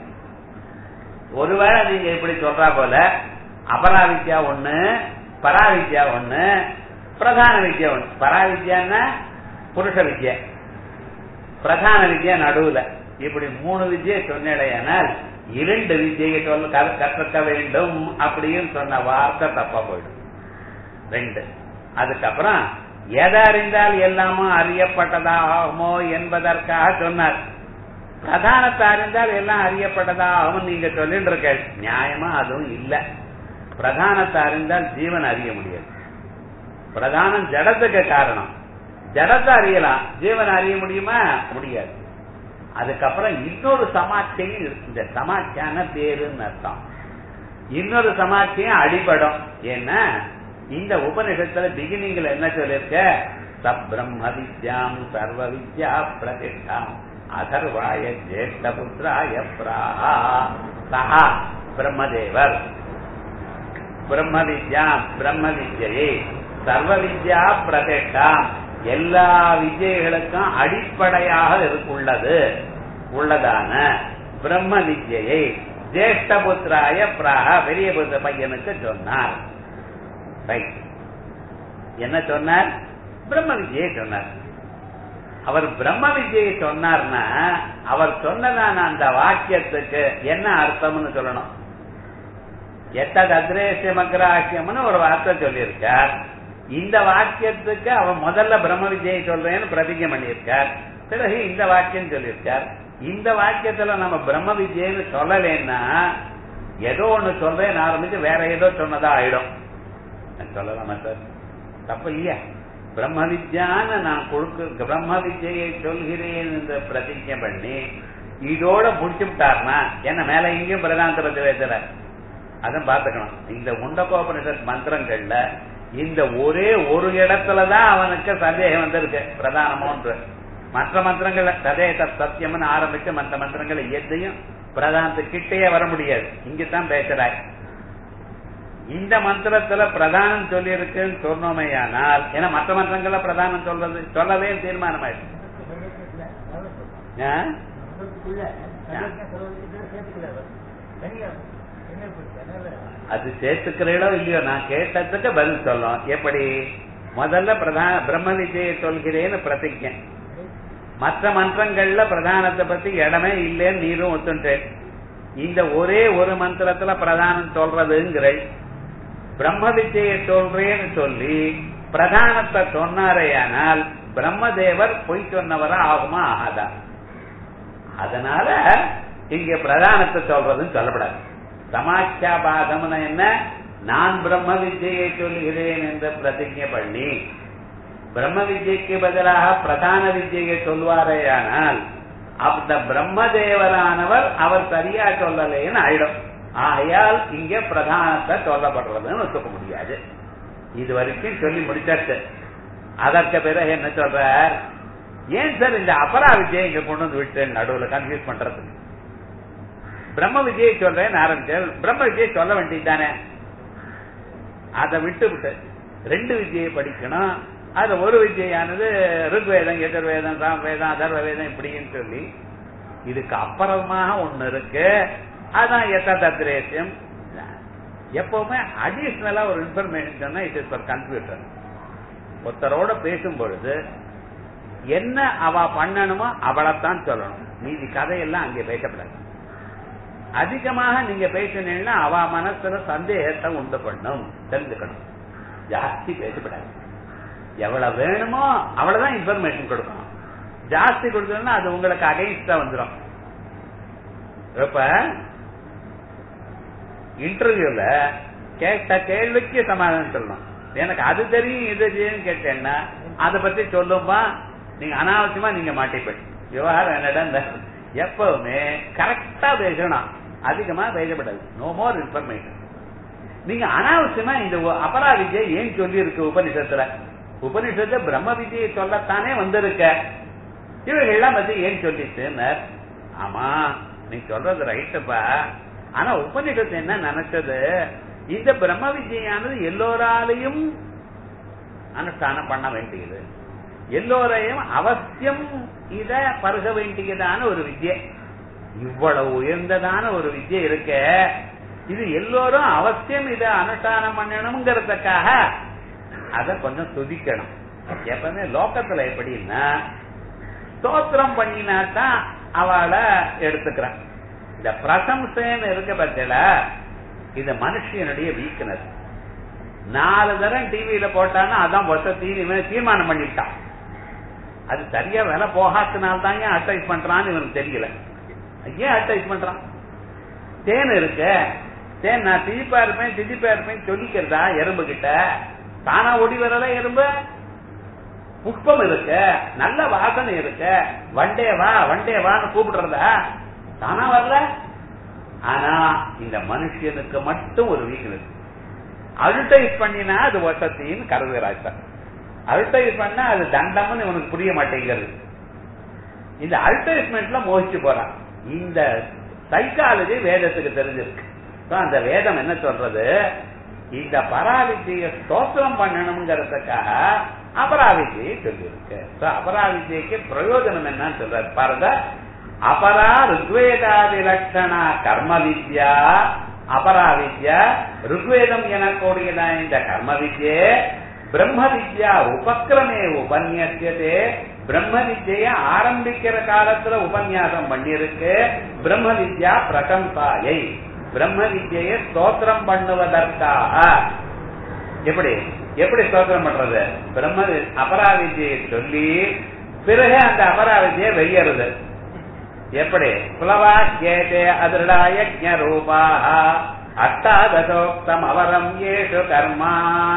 ஒருவேளை நீங்க இப்படி சொல்றா போல அபராவித்யா ஒண்ணு பராவித்யா ஒண்ணு பிரதான வித்யா ஒண்ணு பராவித்யான்னா புருஷ வித்யா பிரதான வித்யா நடுவுல இப்படி மூணு வித்யை சொன்னேடையானால் இரண்டு வித்யை சொல்ல கற்க வேண்டும் அப்படின்னு சொன்ன வார்த்தை தப்பா போயிடும் ரெண்டு அதுக்கப்புறம் எதை அறிந்தால் எல்லாமும் அறியப்பட்டதாகுமோ என்பதற்காக சொன்னார் பிரதானத்தை அறிந்தால் எல்லாம் அறியப்பட்டதாகும் நீங்க சொல்லிட்டு இருக்க நியாயமா அதுவும் இல்ல பிரதானத்தை அறிந்தால் ஜீவன் அறிய முடியாது பிரதானம் ஜடத்துக்கு காரணம் ஜடத்தை அறியலாம் ஜீவன் அறிய முடியுமா முடியாது அதுக்கப்புறம் இன்னொரு சமாட்சியம் இருக்கு இந்த சமாட்சியான பேருன்னு அர்த்தம் இன்னொரு சமாட்சியம் அடிபடும் ஏன்னா இந்த உபநிஷத்துல பிகினிங்ல என்ன சொல்லிருக்க சப்ரம்ம வித்யாம் சர்வ வித்யா பிரதிஷ்டாம் அதர்வாய ஜேஷ்ட புத்திராய பிராஹா சஹா பிரம்மதேவர் பிரம்ம வித்யாம் பிரம்ம வித்யை சர்வ வித்யா பிரதிஷ்டாம் எல்லா வித்யைகளுக்கும் அடிப்படையாக உள்ளது உள்ளதான பிரம்ம வித்யை ஜேஷ்ட புத்திராய பிராக பெரிய புத்த பையனுக்கு சொன்னார் ரைட் என்ன சொன்னார் பிரம்ம வித்யை சொன்னார் அவர் பிரம்ம வித்யை சொன்னார்னா அவர் சொன்னதான அந்த வாக்கியத்துக்கு என்ன அர்த்தம்னு சொல்லணும் எத்தது அக்ரேசியம் அக்ராஹியம்னு ஒரு வார்த்தை சொல்லியிருக்கார் இந்த வாக்கியத்துக்கு அவர் முதல்ல பிரம்ம வித்யை சொல்றேன்னு பிரதிஜை பண்ணியிருக்கார் பிறகு இந்த வாக்கியம் சொல்லியிருக்கார் இந்த வாக்கியத்துல நம்ம பிரம்ம வித்யன்னு சொல்லலைன்னா ஏதோ ஒண்ணு சொல்றேன்னு ஆரம்பிச்சு வேற ஏதோ சொன்னதா ஆயிடும் சொல்லலாமா சார் தப்பு இல்லையா பிரம்ம வித்யான்னு நான் கொடுக்க பிரம்ம வித்யை சொல்கிறேன் என்று பிரதிஜை பண்ணி இதோட முடிச்சுட்டார்னா என்ன மேல இங்கேயும் பிரதாந்த பத்தி பேசுற அதான் பாத்துக்கணும் இந்த உண்டகோபனிஷத் மந்திரங்கள்ல இந்த ஒரே ஒரு இடத்துலதான் அவனுக்கு சந்தேகம் வந்திருக்கு பிரதானமோன்று மற்ற மந்திரங்கள் ததே தத் சத்தியம்னு ஆரம்பிச்சு மற்ற மந்திரங்கள் எதையும் பிரதானத்து கிட்டேயே வர முடியாது இங்கதான் பேசுறாய் இந்த மந்திரத்துல பிரதானம் சொல்லி இருக்குன்னு சொன்னோமையானால் ஏன்னா மற்ற மந்திரங்கள்ல பிரதானம் சொல்றது சொல்லவே தீர்மானம் ஆயிடுச்சு அது சேர்த்துக்கிறீங்களோ இல்லையோ நான் கேட்டதுக்கு பதில் சொல்லும் எப்படி முதல்ல பிரதான பிரம்ம விஜயை சொல்கிறேன்னு பிரதிஜை மற்ற மந்திரங்கள்ல பிரதானத்தை பத்தி இடமே இல்லைன்னு நீரும் ஒத்துட்டேன் இந்த ஒரே ஒரு மந்திரத்துல பிரதானம் சொல்றதுங்கிற பிரம்ம விஜயை சொல்றேன்னு சொல்லி பிரதானத்தை சொன்னாரேயானால் பிரம்மதேவர் பொய் சொன்னவரா ஆகுமா ஆகாதா அதனால இங்க பிரதானத்தை சொல்றதுன்னு சொல்லப்படாது சமாட்சாபாதம்னு என்ன நான் பிரம்ம வித்யை சொல்கிறேன் என்று பிரதிஜை பண்ணி பிரம்ம வித்யைக்கு பதிலாக பிரதான வித்யை சொல்வாரேயானால் அந்த பிரம்மதேவரானவர் அவர் சரியா சொல்லலேன்னு ஆயிடும் ஆகையால் இங்க பிரதானத்தை சொல்லப்படுறதுன்னு ஒத்துக்க முடியாது இது வரைக்கும் சொல்லி முடிச்சாச்சு அதற்கு பிறகு என்ன சொல்றார் ஏன் சார் இந்த அபரா விஜயை இங்க கொண்டு வந்து விட்டு நடுவில் கன்ஃபியூஸ் பண்றதுக்கு பிரம்ம விஜயை சொல்றேன் ஆரம்பிச்சேன் பிரம்ம விஜயை சொல்ல வேண்டியதானே அதை விட்டு விட்டு ரெண்டு விஜயை படிக்கணும் அது ஒரு விஜயானது ருக்வேதம் எதிர்வேதம் சாமவேதம் அதர்வ வேதம் இப்படின்னு சொல்லி இதுக்கு அப்புறமாக ஒண்ணு இருக்கு அதான் எத்த தத்ரேசியம் எப்பவுமே அடிஷனலா ஒரு இன்ஃபர்மேஷன் சொன்னா இட் இஸ் ஃபார் கம்ப்யூட்டர் ஒருத்தரோட பேசும் பொழுது என்ன அவ பண்ணணுமோ அவளைத்தான் சொல்லணும் மீதி கதையெல்லாம் அங்கே பேசப்படாது அதிகமாக நீங்க பேசினீங்கன்னா அவ மனசுல சந்தேகத்தை உண்டு பண்ணும் தெரிஞ்சுக்கணும் ஜாஸ்தி பேசப்படாது எவ்வளவு வேணுமோ அவ்வளவுதான் இன்ஃபர்மேஷன் கொடுக்கணும் ஜாஸ்தி கொடுத்தோம்னா அது உங்களுக்கு அகைன்ஸ்டா வந்துடும் இப்ப இன்டர்வியூல கேட்ட கேள்விக்கு சமாதானம் சொல்லணும் எனக்கு அது தெரியும் இது தெரியும் கேட்டேன்னா அதை பத்தி சொல்லும்பா நீங்க அனாவசியமா நீங்க மாட்டிப்பேன் விவகாரம் என்னடா எப்பவுமே கரெக்டா பேசணும் அதிகமா பேசப்படாது நோ மோர் இன்ஃபர்மேஷன் நீங்க அனாவசியமா இந்த அபரா விஜயை ஏன் சொல்லி இருக்கு உபனிஷத்துல உபனிஷத்து பிரம்ம விஜயை சொல்லத்தானே வந்திருக்க இவர்கள்லாம் பத்தி ஏன் சொல்லிச்சுன்னு ஆமா நீ சொல்றது ரைட்டுப்பா ஆனா உபனிஷத்து என்ன நினைச்சது இந்த பிரம்ம விஜயானது எல்லோராலையும் அனுஷ்டானம் பண்ண வேண்டியது எல்லோரையும் அவசியம் இத பருக வேண்டியதான ஒரு வித்யை இவ்வளவு உயர்ந்ததான ஒரு வித்யை இருக்க இது எல்லோரும் அவசியம் இத அனுஷ்டானம் பண்ணணுங்கிறதுக்காக அத கொஞ்சம் துதிக்கணும் எப்பவுமே லோக்கத்துல எப்படின்னா ஸ்தோத்திரம் பண்ணினாதான் அவளை எடுத்துக்கிறான் இந்த பிரசம்சைன்னு இருக்க பட்சல இது மனுஷனுடைய வீக்னஸ் நாலு தரம் டிவியில போட்டான்னா அதான் வசதி தீர்மானம் பண்ணிட்டான் அது சரியா வேலை போகாதனால தான் ஏன் அட்வைஸ் பண்றான்னு இவனுக்கு தெரியல ஏன் அட்வைஸ் பண்றான் தேன் இருக்கு தேன் நான் திதிப்பா இருப்பேன் திதிப்பா இருப்பேன் சொல்லிக்கிறதா எறும்பு கிட்ட தானா ஓடி வரல எறும்பு புஷ்பம் இருக்கு நல்ல வாசனை இருக்கு வண்டே வா வண்டே வான்னு கூப்பிடுறதா தானா வரல ஆனா இந்த மனுஷனுக்கு மட்டும் ஒரு வீக்னஸ் அல்டைஸ் பண்ணினா அது வசத்தின்னு கருதுகிறாய் அல்டைஸ் பண்ணா அது தண்டம்னு இவனுக்கு புரிய மாட்டேங்கிறது இந்த அல்டைஸ்மெண்ட்ல மோகிச்சு போறான் இந்த சைக்காலஜி வேதத்துக்கு தெரிஞ்சிருக்கு அந்த வேதம் என்ன சொல்றது இந்த பராவித்திய ஸ்தோத்திரம் பண்ணணுங்கிறதுக்காக அபராவித்தியை சொல்லியிருக்கு அபராவித்தியக்கு பிரயோஜனம் என்னன்னு சொல்றாரு பாருங்க அபரா ருக்வேதாதி லட்சணா கர்ம வித்யா அபரா வித்யா ருக்வேதம் எனக்கூடியதான் இந்த கர்ம வித்யே பிரம்ம வித்யா உபக்கிரமே உபன்யசியதே பிரம்ம வித்ய ஆரம்பிக்கிற காலத்துல உபன்யாசம் பண்ணிருக்கு பிரம்ம வித்யா பிரசம்சாயை பிரம்ம வித்யை ஸ்தோத்திரம் பண்ணுவதற்காக எப்படி எப்படி ஸ்தோத்திரம் பண்றது பிரம்ம அபராவித்யை சொல்லி பிறகு அந்த அபராவித்யை வெய்யறது எப்படி புலவா கேதே அதிருடாய ரூபாக அஷ்டாதசோக்தம் அவரம் ஏஷு கர்மா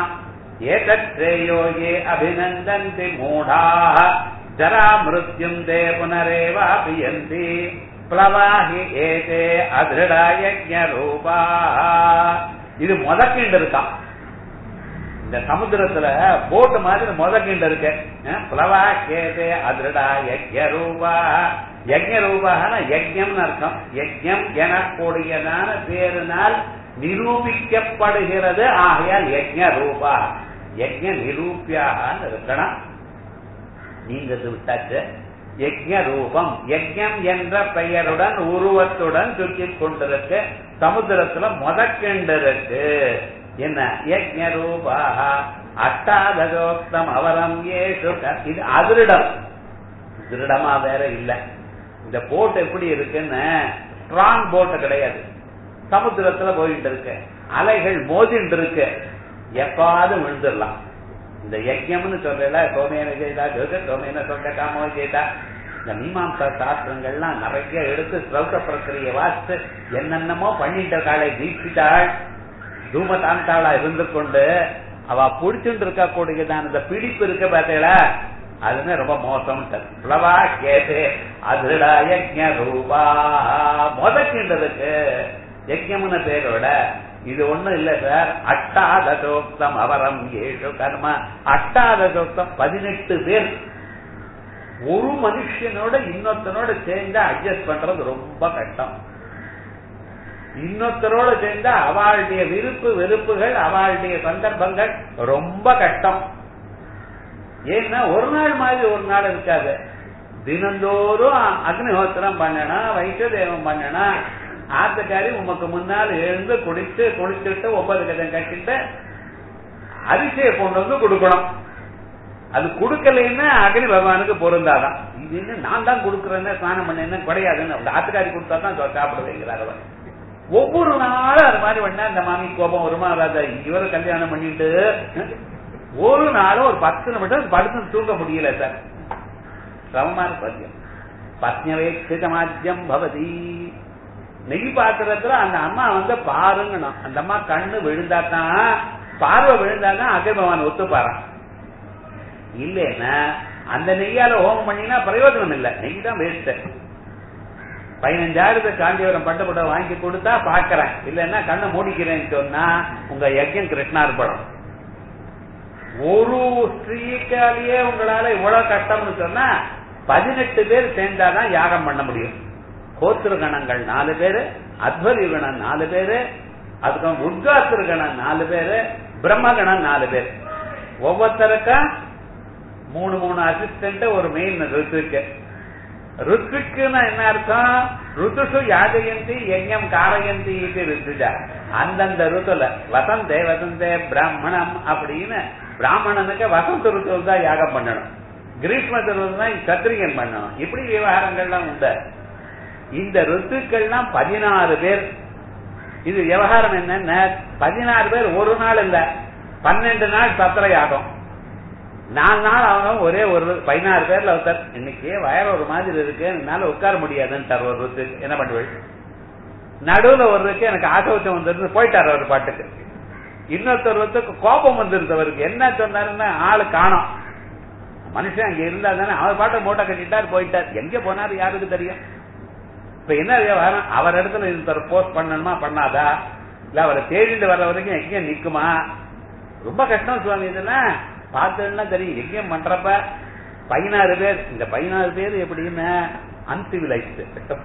ஏதத்ரேயோ ஏ அபிநந்தந்தி மூடாः ஜரா மிருத்யும் தே புனரேவாபியந்தி பிளவாஹி ஏதே அதிருடாய ரூபாः இது முதக்கிண்டு இருக்கான் இந்த சமுத்திரத்துல போட்டு மாதிரி முதக்கிண்டு இருக்கு பிளவா கேதே அதிருடா யஜ்ய ரூபா யஜ்ய ரூபான யஜ்யம்னு அர்த்தம் யஜ்யம் எனக்கூடியதான பேருனால் நிரூபிக்கப்படுகிறது ஆகையால் யஜ்ய ரூபா யஜ்ய நிரூபியான்னு இருக்கணும் நீங்க இது விட்டாச்சு யஜ்ய ரூபம் யஜ்யம் என்ற பெயருடன் உருவத்துடன் சுற்றி கொண்டிருக்கு சமுத்திரத்துல முதக்கெண்டு இருக்கு என்ன யஜ்ய ரூபாக அஷ்டாதகோக்தம் அவரம் ஏசு இது அதிருடம் திருடமா வேற இல்ல இந்த போட் எப்படி இருக்குன்னு ஸ்ட்ராங் போட்டு கிடையாது சமுத்திரத்துல போயிட்டு இருக்கு அலைகள் மோதிட்டு இருக்கு எப்பாவது விழுந்துடலாம் இந்த யஜ்யம்னு சொல்றல சோமேன செய்தா ஜோக சோமேன சொல்ற காமோ செய்தா இந்த மீமாம்சா சாஸ்திரங்கள்லாம் நிறைய எடுத்து சிரௌத பிரக்கிரிய வாசித்து என்னென்னமோ பண்ணிட்ட காலை தீட்சித்தாள் தூமதாந்தாளா இருந்து கொண்டு அவ புடிச்சுட்டு இருக்க கூடியதான இந்த பிடிப்பு இருக்க பார்த்தீங்களா அதுமே ரொம்ப மோசம் பிளவா கேட்டு அதிரடா யஜ்ய ரூபா முதக்கின்றதுக்கு யஜ்யம்னு பேரோட இது ஒண்ணும் இல்ல சார் அட்டாதசோக்தம் அவரம் ஏழு கர்ம அட்டாதசோக்தம் பதினெட்டு பேர் ஒரு மனுஷனோட இன்னொருத்தனோட சேர்ந்தா அட்ஜஸ்ட் பண்றது ரொம்ப கஷ்டம் இன்னொருத்தரோட சேர்ந்தா அவளுடைய விருப்பு வெறுப்புகள் அவளுடைய சந்தர்ப்பங்கள் ரொம்ப கஷ்டம் ஏன்னா ஒரு நாள் மாதிரி ஒரு நாள் இருக்காது தினந்தோறும் அக்னிஹோத்திரம் பண்ணணும் வைஷ்ணதேவம் பண்ணணும் ஆத்துக்காரி உமக்கு முன்னால் எழுந்து குடித்து குளிச்சுட்டு ஒன்பது கதம் கட்டிட்டு அரிசியை கொண்டு வந்து கொடுக்கணும் அது கொடுக்கலைன்னா அக்னி பகவானுக்கு பொருந்தாதான் இது என்ன நான் தான் கொடுக்கறேன்னு ஸ்நானம் பண்ணேன்னு கிடையாதுன்னு ஆத்துக்காரி கொடுத்தா தான் சாப்பிடுவேங்கிறார் அவர் ஒவ்வொரு நாளும் அது மாதிரி பண்ணா இந்த மாமி கோபம் வருமா வராத இவரு கல்யாணம் பண்ணிட்டு ஒரு நாளும் ஒரு பத்து நிமிஷம் படுத்து தூங்க முடியல சார் சமமான பத்தியம் பத்னவேட்சிதமாஜ்யம் பவதி நெய் பாத்திரத்துல அந்த அம்மா வந்து பாருங்கணும் அந்த அம்மா கண்ணு விழுந்தாதான் பார்வை விழுந்தாதான் அகை பகவான் ஒத்துப்பாரான் இல்லைன்னா அந்த நெய்யால ஹோமம் பண்ணினா பிரயோஜனம் இல்லை நெய் தான் வேஸ்ட் பதினஞ்சாயிரத்து காஞ்சிபுரம் பட்டு புட்டை வாங்கி கொடுத்தா பாக்குறேன் இல்லைன்னா கண்ணை மூடிக்கிறேன்னு சொன்னா உங்க யஜ்யம் கிருஷ்ணார்பணம் ஒரு ஸ்ரீக்காலேயே உங்களால இவ்வளவு கஷ்டம்னு சொன்னா பதினெட்டு பேர் சேர்ந்தாதான் யாகம் பண்ண முடியும் கோத்திருகணங்கள் நாலு பேரு அத்வரிகணம் நாலு பேரு அதுக்கு உத்காத்திருகணம் நாலு பேரு பிரம்மகணம் நாலு பேர் ஒவ்வொருத்தருக்கும் மூணு மூணு அசிஸ்டன்ட் ஒரு மெயின் ருத்துக்கு ருத்துக்குன்னா என்ன அர்த்தம் ருத்துஷு யாஜயந்தி யஜ்யம் காரயந்தி இது ருத்துஜா அந்தந்த ருத்துல வசந்தே வசந்தே பிராமணம் அப்படின்னு பிராமணனுக்கு வசந்த ருத்துவ தான் யாகம் பண்ணணும் கிரீஷ்ம ருத்து தான் சத்திரியன் பண்ணணும் இப்படி விவகாரங்கள்லாம் உண்டு இந்த ருத்துக்கள்லாம் பதினாறு பேர் இது விவகாரம் என்னன்னா பதினாறு பேர் ஒரு நாள் இல்ல பன்னெண்டு நாள் சத்திர யாகம் நாலு நாள் அவங்க ஒரே ஒரு பதினாறு பேர்ல ஒருத்தர் இன்னைக்கு வயற ஒரு மாதிரி இருக்கு என்னால உட்கார முடியாதுன்னு ஒரு ருத்து என்ன பண்ணுவேன் நடுவுல ஒரு இருக்கு எனக்கு ஆசோச்சம் வந்துருந்து போயிட்டாரு அவர் பாட்டுக்கு இன்னொருத்தர் வந்து கோபம் வந்திருந்தவருக்கு என்ன சொன்னாருன்னா ஆளு காணும் மனுஷன் அங்க இருந்தா தானே அவர் பாட்டை மூட்டை கட்டிட்டார் போயிட்டார் எங்க போனாரு யாருக்கு தெரியும் இப்ப என்ன விவகாரம் அவர் இடத்துல இன்னொருத்தர் போஸ்ட் பண்ணணுமா பண்ணாதா இல்ல அவரை தேடிட்டு வர்ற வரைக்கும் எங்க நிக்குமா ரொம்ப கஷ்டம் சுவாமி இதெல்லாம் பார்த்ததுன்னா தெரியும் எங்கேயும் பண்றப்ப பதினாறு பேர் இந்த பதினாறு பேர் எப்படின்னு அன்சிவிலைஸ்டு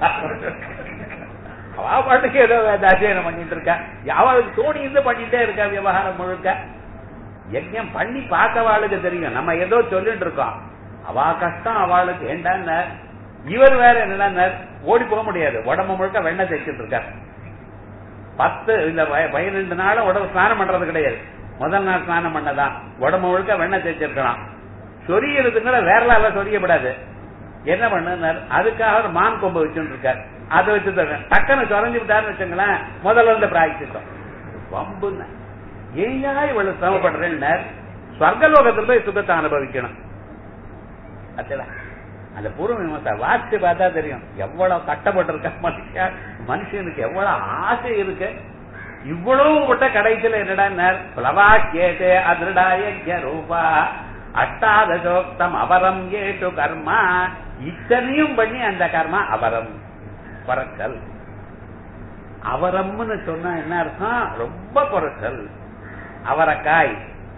அவ பாட்டுக்கு ஏதோ அத்தியனம் பண்ணிட்டு இருக்கா அவளுக்கு தோணி இருந்து பண்ணிட்டே இருக்கா விவகாரம் முழுக்க யஜ்யம் பண்ணி பார்த்தவாளுக்கு தெரியும் நம்ம ஏதோ சொல்லிட்டு இருக்கோம் அவா கஷ்டம் அவளுக்கு ஏண்டான்னு இவர் வேற என்னன்னா ஓடி போக முடியாது உடம்பு முழுக்க வெண்ணெய் தேய்ச்சிட்டு இருக்கார் பத்து இந்த பன்னிரெண்டு நாளும் உடம்பு ஸ்நானம் பண்றது கிடையாது முதல் நாள் ஸ்நானம் பண்ணதான் உடம்பு முழுக்க வெண்ணெய் தேய்ச்சிருக்கலாம் சொரியறதுங்கிற வேறலால சொரியப்படாது என்ன பண்ணார் அதுக்காக ஒரு மான் கொம்பு வச்சுட்டு இருக்காரு அதை வச்சு தரேன் டக்குன்னு சொரஞ்சு விட்டாருன்னு வச்சுங்களேன் முதல்ல இருந்து பிராய்ச்சிட்டோம் வம்புன்னு ஏயா இவ்வளவு சிரமப்படுறேன் ஸ்வர்கலோகத்துல போய் சுகத்தை அனுபவிக்கணும் அத்தடா அந்த பூர்வ மீமாசா வாசிச்சு பார்த்தா தெரியும் எவ்வளவு கட்டப்பட்டிருக்க மனுஷன் மனுஷனுக்கு எவ்வளவு ஆசை இருக்கு இவ்வளவு விட்ட கடைசியில என்னடா பிளவா கேட்டே அதிருடாய ரூபா அஷ்டாதசோக்தம் அபரம் ஏட்டு கர்மா இத்தனையும் பண்ணி அந்த கர்மா அபரம் குறைச்சல் அவரம்னு சொன்னா என்ன அர்த்தம் ரொம்ப குறைச்சல் அவரக்காய்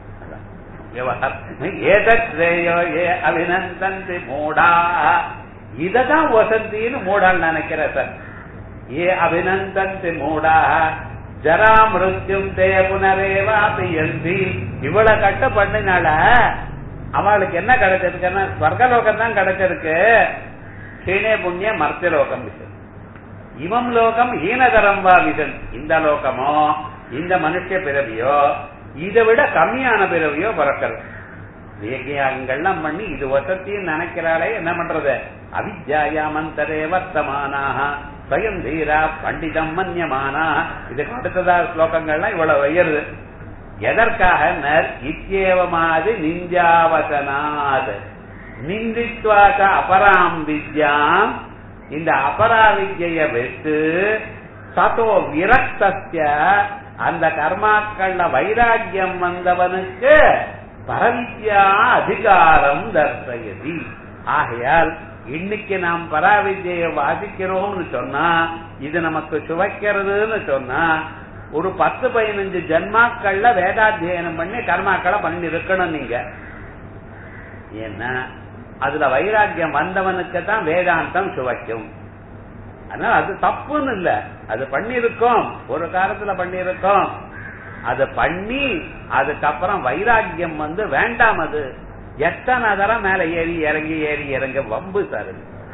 ஏதோ ஏ அபிநந்தந்தி மூடா இததான் வசந்தின்னு மூடால் நினைக்கிற சார் ஏ அபிநந்தந்தி மூடா ஜரா மிருத்யும் தே புனரேவா பியந்தி இவ்வளவு கட்ட பண்ணினால அவளுக்கு என்ன கிடைச்சிருக்குன்னா ஸ்வர்கலோகம் தான் கிடைச்சிருக்கு கீழே புண்ணிய மர்த்தியலோகம் விசன் இவம் லோகம் ஹீனதரம் வா விசன் இந்த லோகமோ இந்த மனுஷ பிறவியோ இதை விட கம்மியான பிறவியோ பிறக்கிறது வேகியாங்கள்லாம் பண்ணி இது வசத்தின்னு நினைக்கிறாளே என்ன பண்றது அவித்யாயாமந்தரே வர்த்தமானாக ஸ்வயம் தீரா பண்டிதம் மன்யமானா இதுக்கு அடுத்ததா ஸ்லோகங்கள்லாம் இவ்வளவு உயருது எதற்காக நர் இத்தியேவமாது நிந்தியாவசனாத் நிந்தித்வாச அபராம் வித்யாம் இந்த அபரா வித்ய விட்டு சதோ விரக்தஸ்ய அந்த கர்மாக்கள்ல வைராக்கியம் வந்தவனுக்கு பரவித்யா அதிகாரம் தர்சயதி ஆகையால் இன்னைக்கு நாம் பராவித்யை வாசிக்கிறோம்னு சொன்னா இது நமக்கு சுவைக்கிறதுன்னு சொன்னா ஒரு பத்து பதினஞ்சு ஜன்மாக்கள்ல வேதாத்தியனம் பண்ணி கர்மாக்களை பண்ணி இருக்கணும் நீங்க ஏன்னா அதுல வைராக்கியம் வந்தவனுக்கு தான் வேதாந்தம் சுவைக்கும் அதனால அது தப்புன்னு இல்ல அது பண்ணிருக்கோம் ஒரு காலத்துல பண்ணிருக்கோம் அது பண்ணி அதுக்கப்புறம் வைராக்கியம் வந்து வேண்டாம் அது எத்தனை தரம் மேல ஏறி இறங்கி ஏறி இறங்க வம்பு சார்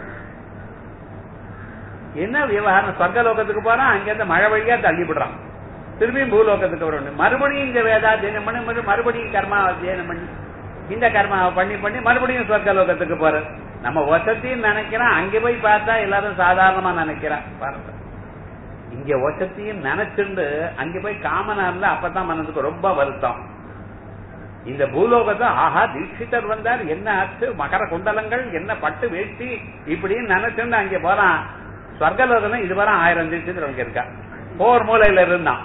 என்ன விவகாரம் சொர்க்கலோகத்துக்கு போனா அங்கிருந்து மழை வழியா தள்ளி விடுறான் திரும்பியும் பூலோகத்துக்கு வரணும் மறுபடியும் இந்த வேதாத்தியனம் பண்ணி மறுபடியும் கர்மா அத்தியனம் பண்ணி இந்த கர்மாவை பண்ணி பண்ணி மறுபடியும் சொர்க்கலோகத்துக்கு போற நம்ம வசத்தின்னு நினைக்கிறோம் அங்க போய் பார்த்தா எல்லாரும் சாதாரணமா நினைக்கிறான் பாருங்க இங்க வசத்தியும் நினைச்சுண்டு அங்க போய் காமனா இருந்தா அப்பதான் மனசுக்கு ரொம்ப வருத்தம் இந்த பூலோகத்தை ஆஹா தீட்சிதர் வந்தார் என்ன ஆச்சு மகர குண்டலங்கள் என்ன பட்டு வேட்டி இப்படின்னு நினைச்சுண்டு அங்க போறான் ஸ்வர்கலோகம் இதுவரை ஆயிரம் தீட்சிதர் அங்க இருக்கா போர் மூலையில இருந்தான்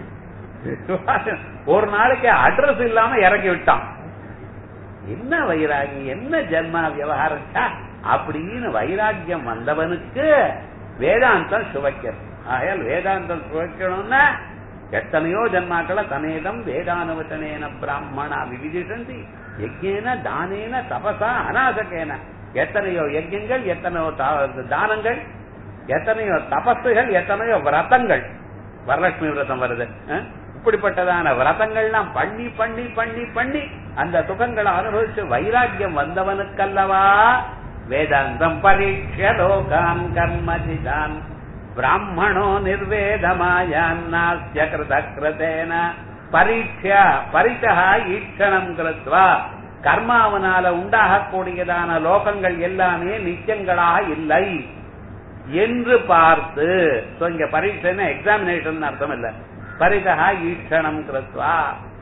ஒரு நாளைக்கு அட்ரஸ் இல்லாம இறக்கி விட்டான் என்ன வைராகி என்ன ஜென்மா விவகாரம் அப்படின்னு வைராக்கியம் வந்தவனுக்கு வேதாந்தம் சுவைக்கிறது ஆகையால் வேதாந்தம் சுவைக்கணும்னா எத்தனையோ ஜன்மாக்கள தனேதம் வேதானுவச்சனேன பிராமணா விவிதிசந்தி யஜ்யேன தானேன தபசா அநாசகேன எத்தனையோ யஜ்யங்கள் எத்தனையோ தானங்கள் எத்தனையோ தபசுகள் எத்தனையோ விரதங்கள் வரலட்சுமி விரதம் வருது இப்படிப்பட்டதான விரதங்கள்லாம் பண்ணி பண்ணி பண்ணி பண்ணி அந்த சுகங்களை அனுபவிச்சு வைராக்கியம் வந்தவனுக்கல்லவா வேதாந்தம் பரீட்ச லோகான் கர்மஜிதான் பிராமணோ நிர்வேதமாயான்னாஸ்ய கிருத கிருதேன பரீட்சா பரிசா ஈட்சணம் கிருத்வா கர்மாவனால உண்டாகக்கூடியதான லோகங்கள் எல்லாமே நிச்சயங்களாக இல்லை என்று பார்த்து இங்க பரீட்சைன்னா எக்ஸாமினேஷன் அர்த்தம் இல்ல பரிசா ஈட்சணம் கிருத்வா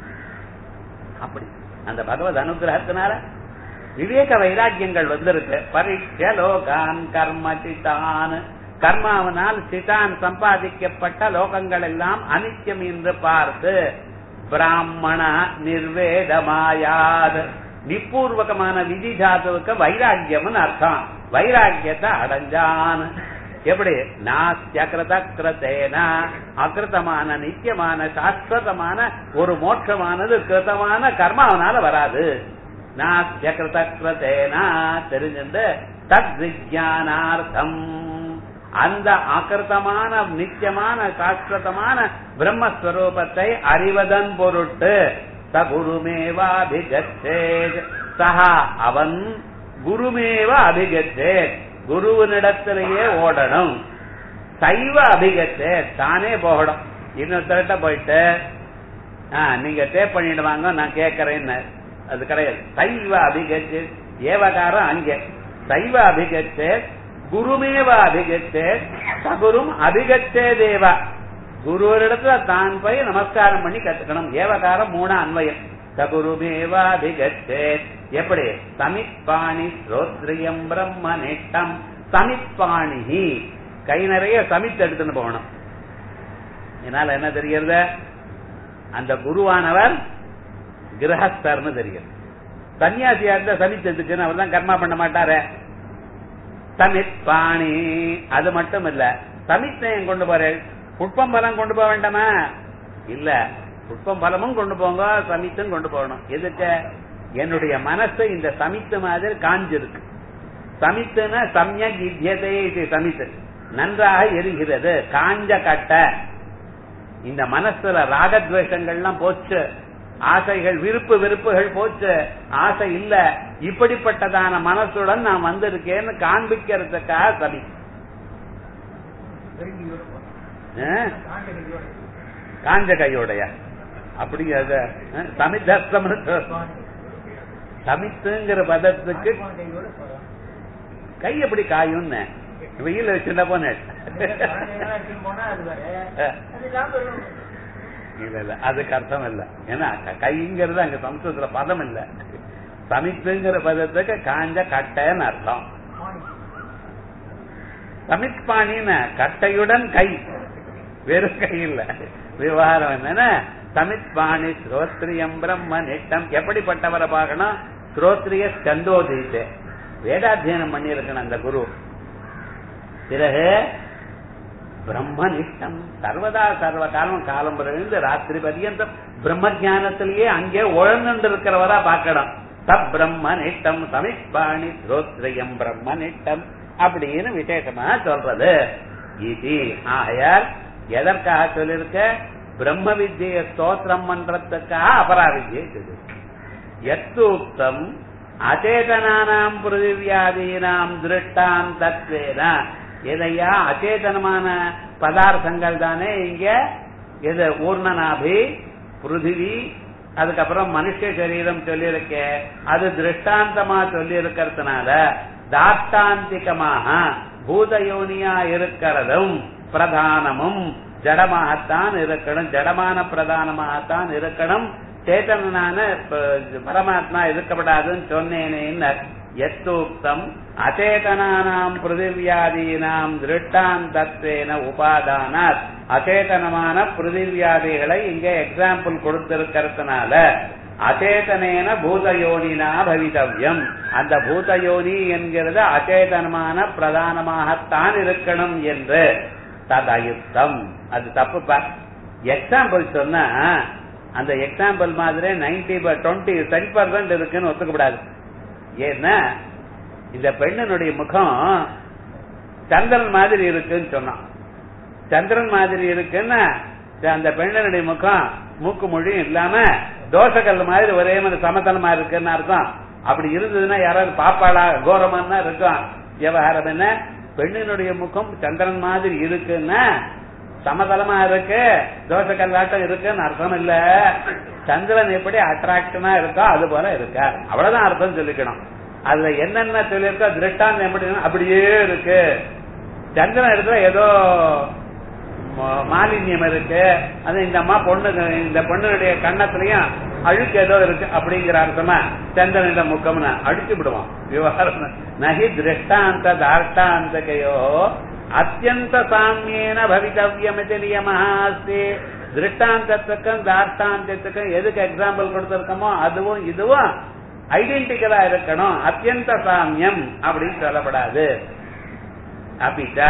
அப்படி அந்த பகவத் அனுகிரகத்தினால விவேக வைராக்கியங்கள் வந்திருக்கு பரீட்ச லோகான் கர்ம சித்தான் கர்மாவனால் சிதான் சம்பாதிக்கப்பட்ட லோகங்கள் எல்லாம் அனித்தியம் என்று பார்த்து பிராமண நிர்வேதமாயாது நிப்பூர்வகமான விதி தாத்துவுக்கு வைராக்கியம்னு அர்த்தம் வைராக்கியத்தை அடைஞ்சான் எப்படி நாஸ்தியகிருத கிருத்தேன அகிருத்தமான நித்தியமான சாஸ்வதமான ஒரு மோட்சமானது கிருத்தமான கர்மாவனால வராது நாஸ்தியகிருத கிருத்தேனா தெரிஞ்சுட்டு தத் விஜயானார்த்தம் அந்த ஆக்கிருத்தமான நித்தியமான சாஸ்வதமான பிரம்மஸ்வரூபத்தை அறிவதன் பொருட்டு ச குருமேவாபிகச்சேத் சஹா அவன் குருமேவ அபிகச்சேத் குருவனிடத்திலேயே ஓடணும் சைவ அபிகச்சே தானே போகணும் இன்னொருத்தர்கிட்ட போயிட்டு ஆ, நீங்க டேப் பண்ணிடுவாங்க நான் கேட்கறேன்னு அது கிடையாது சைவ அபிகச்சு ஏவகாரம் அங்கே சைவ அபிகச்சு குருமேவ அபிகச்சு சகுரும் அபிகச்சே தேவா குருவரிடத்துல தான் போய் நமஸ்காரம் பண்ணி கத்துக்கணும் ஏவகாரம் மூணு அன்வயம் சகுருமேவா அபிகச்சே எப்படி சமிப்பாணி ஸ்ரோத்ரியம் பிரம்ம நிஷ்டம் சமிப்பாணி கை நிறைய சமித்து எடுத்துன்னு போகணும் என்னால என்ன தெரிகிறது அந்த குருவானவர் கிரகஸ்தர்னு தெரிகிறது சன்னியாசியா இருந்தா சமித்ததுக்குன்னு அவர் தான் கர்மா பண்ண மாட்டாரு சமித்பாணி அது மட்டும் இல்ல சமித்தயம் கொண்டு போறேன் புட்பம் பலம் கொண்டு போக வேண்டாமா இல்ல புட்பம் பலமும் கொண்டு போங்க சமித்தும் கொண்டு போகணும் எதுக்கு என்னுடைய மனசு இந்த சமித்து மாதிரி காஞ்சிருக்கு சமித்துனா சமய கித்தியதே இது சமித்து நன்றாக எரிகிறது காஞ்ச கட்டை இந்த மனசுல ராகத்வேஷங்கள்லாம் போச்சு ஆசைகள் விருப்பு வெறுப்புகள் போச்சு ஆசை இல்ல இப்படிப்பட்டதான மனசுடன் நான் வந்திருக்கேன்னு காண்பிக்கிறதுக்காக சபி காஞ்ச கையோடைய அப்படிங்கிறத சமித்தம் சமித்துங்கிற பதத்துக்கு கை எப்படி காயும்னு வெயில வச்சுட்டா போனேன் இல்ல இல்ல அதுக்கு அர்த்தம் இல்ல ஏன்னா க- கைங்கிறது அங்க சமஸ்கிருதத்துல பதம் இல்ல சமித்துங்கிற பதத்துக்கு காஞ்ச கட்டைன்னு அர்த்தம் சமித்பாணின்னு கட்டையுடன் கை வெறும் கை இல்ல விவகாரம் என்னன்னா சமித்பாணி ஸ்ரோத்ரியம் பிரம்ம நிட்டம் எப்படிப்பட்டவரை பார்க்கணும் ஸ்ரோத்ரிய ஸ்கந்தோதீட்டு வேதாத்தியனம் பண்ணி இருக்கணும் அந்த குரு பிறகு பிரம்மனிஷ்டம் சர்வதா சர்வ காலம் காலம் இருந்து ராத்திரி பரியந்தம் பிரம்ம ஞானத்திலேயே அங்கே உழந்து இருக்கிறவரா பார்க்கணும் சப் பிரம்மனிஷ்டம் சமிப்பாணி ஸ்ரோத்ரியம் பிரம்மனிஷ்டம் அப்படின்னு விசேஷமா சொல்றது இது ஆகையால் எதற்காக சொல்லிருக்க பிரம்ம வித்தியை ஸ்தோத்திரம் பண்றதுக்காக அபரா வித்தியை சொல்லிருக்கு எத்தூக்தம் அச்சேதனானாம் பிருதிவியாதீனாம் திருஷ்டாம் தத்வேன எதையா அச்சேதனமான பதார்த்தங்கள் தானே இங்க எது ஊர்ணநாபி பிருதிவி அதுக்கப்புறம் மனுஷ சரீரம் சொல்லியிருக்க அது திருஷ்டாந்தமா சொல்லி இருக்கிறதுனால தாஷ்டாந்திகமாக பூதயோனியா இருக்கிறதும் பிரதானமும் ஜடமாகத்தான் இருக்கணும் ஜடமான பிரதானமாகத்தான் இருக்கணும் சேத்தனான ப- பரமாத்மா இருக்கப்படாதுன்னு சொன்னேனேன்னு எத்தூக்தம் அச்சேதனானாம் பிருதிவியாதீனாம் திருஷ்டாந்தத்வேன உபாதானாத் அச்சேதனமான பிருதிவியாதிகளை இங்கே எக்ஸாம்பிள் கொடுத்திருக்கிறதுனால அச்சேதனேன பூதயோனினா பவிதவ்யம் அந்த பூதயோனி என்கிறது அச்சேதனமான பிரதானமாகத்தான் இருக்கணும் என்று ததயுக்தம் அது தப்புப்பா எக்ஸாம்பிள் சொன்னா அந்த எக்ஸாம்பிள் மாதிரி நைன்டி டுவெண்ட்டி டென் பர்சன்ட் இருக்குன்னு ஒத்துக்கப்படாது ஏன்னா இந்த பெண்ணினுடைய முகம் சந்திரன் மாதிரி இருக்குன்னு சொன்னான் சந்திரன் மாதிரி இருக்குன்னா அந்த பெண்ணினுடைய முகம் மூக்கு மொழியும் இல்லாம தோசைக்கல் மாதிரி ஒரே மாதிரி சமதளமா இருக்குன்னு அர்த்தம் அப்படி இருந்ததுன்னா யாராவது பாப்பாளா கோரமா இருக்கும் விவகாரம் என்ன பெண்ணினுடைய முகம் சந்திரன் மாதிரி இருக்குன்னா சமதளமா இருக்கு தோசை கல்லாட்டம் இருக்குன்னு அர்த்தம் இல்ல சந்திரன் எப்படி அட்ராக்ஷனா இருக்கோ அது போல இருக்க அவ்வளவுதான் அர்த்தம் சொல்லிக்கணும் அதுல என்னென்ன சொல்லியிருக்கோ திருஷ்டாந்தம் எப்படி அப்படியே இருக்கு சந்திரன் இடத்துல ஏதோ ம- மாலின்யம் இருக்கு அது இந்த அம்மா பொண்ணு இந்த பொண்ணுடைய கண்ணத்திலையும் அழுக்கு ஏதோ இருக்கு அப்படிங்கிற அர்த்தமா சந்திரனிட முக்கம்னு அடிச்சு விடுவான் விவகாரம் நகி திருஷ்டாந்த தாஷ்டாந்தகையோ அத்தியந்த சாமியேன பவிதவியமிதி நியமஹாஸ்தி திருஷ்டாந்தத்துக்கும் தாஷ்டாந்தத்துக்கும் எதுக்கு எக்ஸாம்பிள் கொடுத்திருக்கோமோ அதுவும் இதுவும் ஐடென்டிக்கலா இருக்கணும் அத்தியந்த சாமியம் அப்படின்னு சொல்லப்படாது அபிச்சா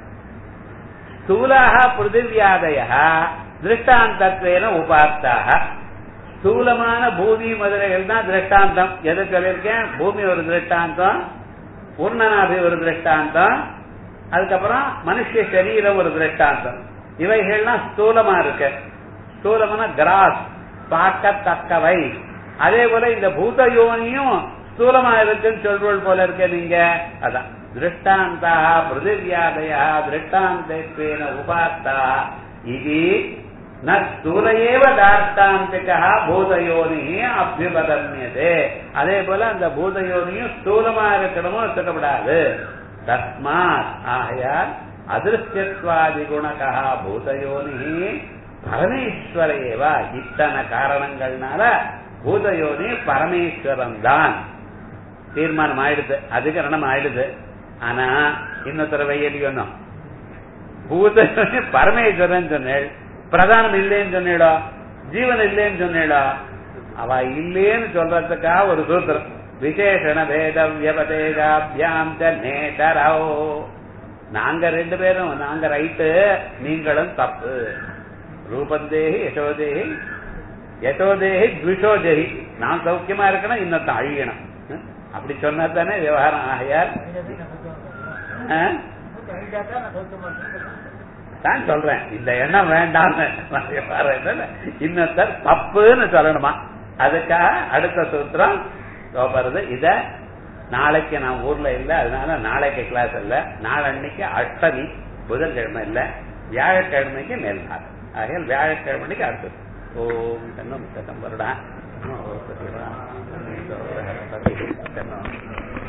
ஸ்தூலாக பிருத்திவியாதய திருஷ்டாந்தத்வேன உபார்த்தாக ஸ்தூலமான பூமி முதலைகள் தான் திருஷ்டாந்தம் எது சொல்லியிருக்கேன் பூமி ஒரு திருஷ்டாந்தம் பூர்ணநாபி ஒரு திருஷ்டாந்தம் அதுக்கப்புறம் மனுஷ சரீரம் ஒரு திருஷ்டாந்தம் இவைகள்லாம் ஸ்தூலமா இருக்கு ஸ்தூலமான கிராஸ் பார்க்கத்தக்கவை அதே போல இந்த பூத யோனியும் ஸ்தூலமா இருக்குன்னு சொல்வது போல இருக்க நீங்க அதான் திருஷ்டாந்தா பிருதிவியாதயா திருஷ்டாந்தேன உபாத்தா இது ந ஸ்தூலையேவ தார்த்தாந்திகா பூதயோனி அபியுபதன்யதே அதே போல அந்த பூதயோனியும் ஸ்தூலமா இருக்கணுமோ இருக்கக்கூடாது தஸ்மாத் ஆகையால் அதிருஷ்யத்வாதி குணகா பூதயோனி பரமேஸ்வர ஏவா இத்தனை காரணங்கள்னால பூதயோனி பரமேஸ்வரன் தான் தீர்மானம் ஆயிடுது அதிகரணம் ஆயிடுது ஆனா இன்னொருத்தர வெயிலியும் பூதயோனி பரமேஸ்வரன் சொன்னேள் பிரதானம் இல்லைன்னு சொன்னீடா ஜீவன் இல்லைன்னு சொன்னீடா அவ இல்லேன்னு சொல்றதுக்காக ஒரு சூத்திரம் விசேஷண பேத வியபதேகாபியாம் நேதரோ நாங்க ரெண்டு பேரும் நாங்க ரைட்டு நீங்களும் தப்பு ரூபந்தேகி யசோதேகி யசோதேகி த்விஷோதேகி நான் சௌக்கியமா இருக்கணும் இன்னொருத்தன் அழியணும் அப்படி சொன்னா தானே விவகாரம் ஆகையால் தான் சொல்றேன் இந்த எண்ணம் வேண்டாம்னு இன்னொருத்தர் தப்புன்னு சொல்லணுமா அதுக்காக அடுத்த சூத்திரம் வருது இத நாளைக்கு நான் ஊர்ல இல்ல அதனால நாளைக்கு கிளாஸ் இல்ல நாளன்னைக்கு அஷ்டமி புதன்கிழமை இல்ல வியாழக்கிழமைக்கு மேல்நாள் ஆகையால் வியாழக்கிழமைக்கு அடுத்தது ஓம் தன்னம் தன்னம் வருடா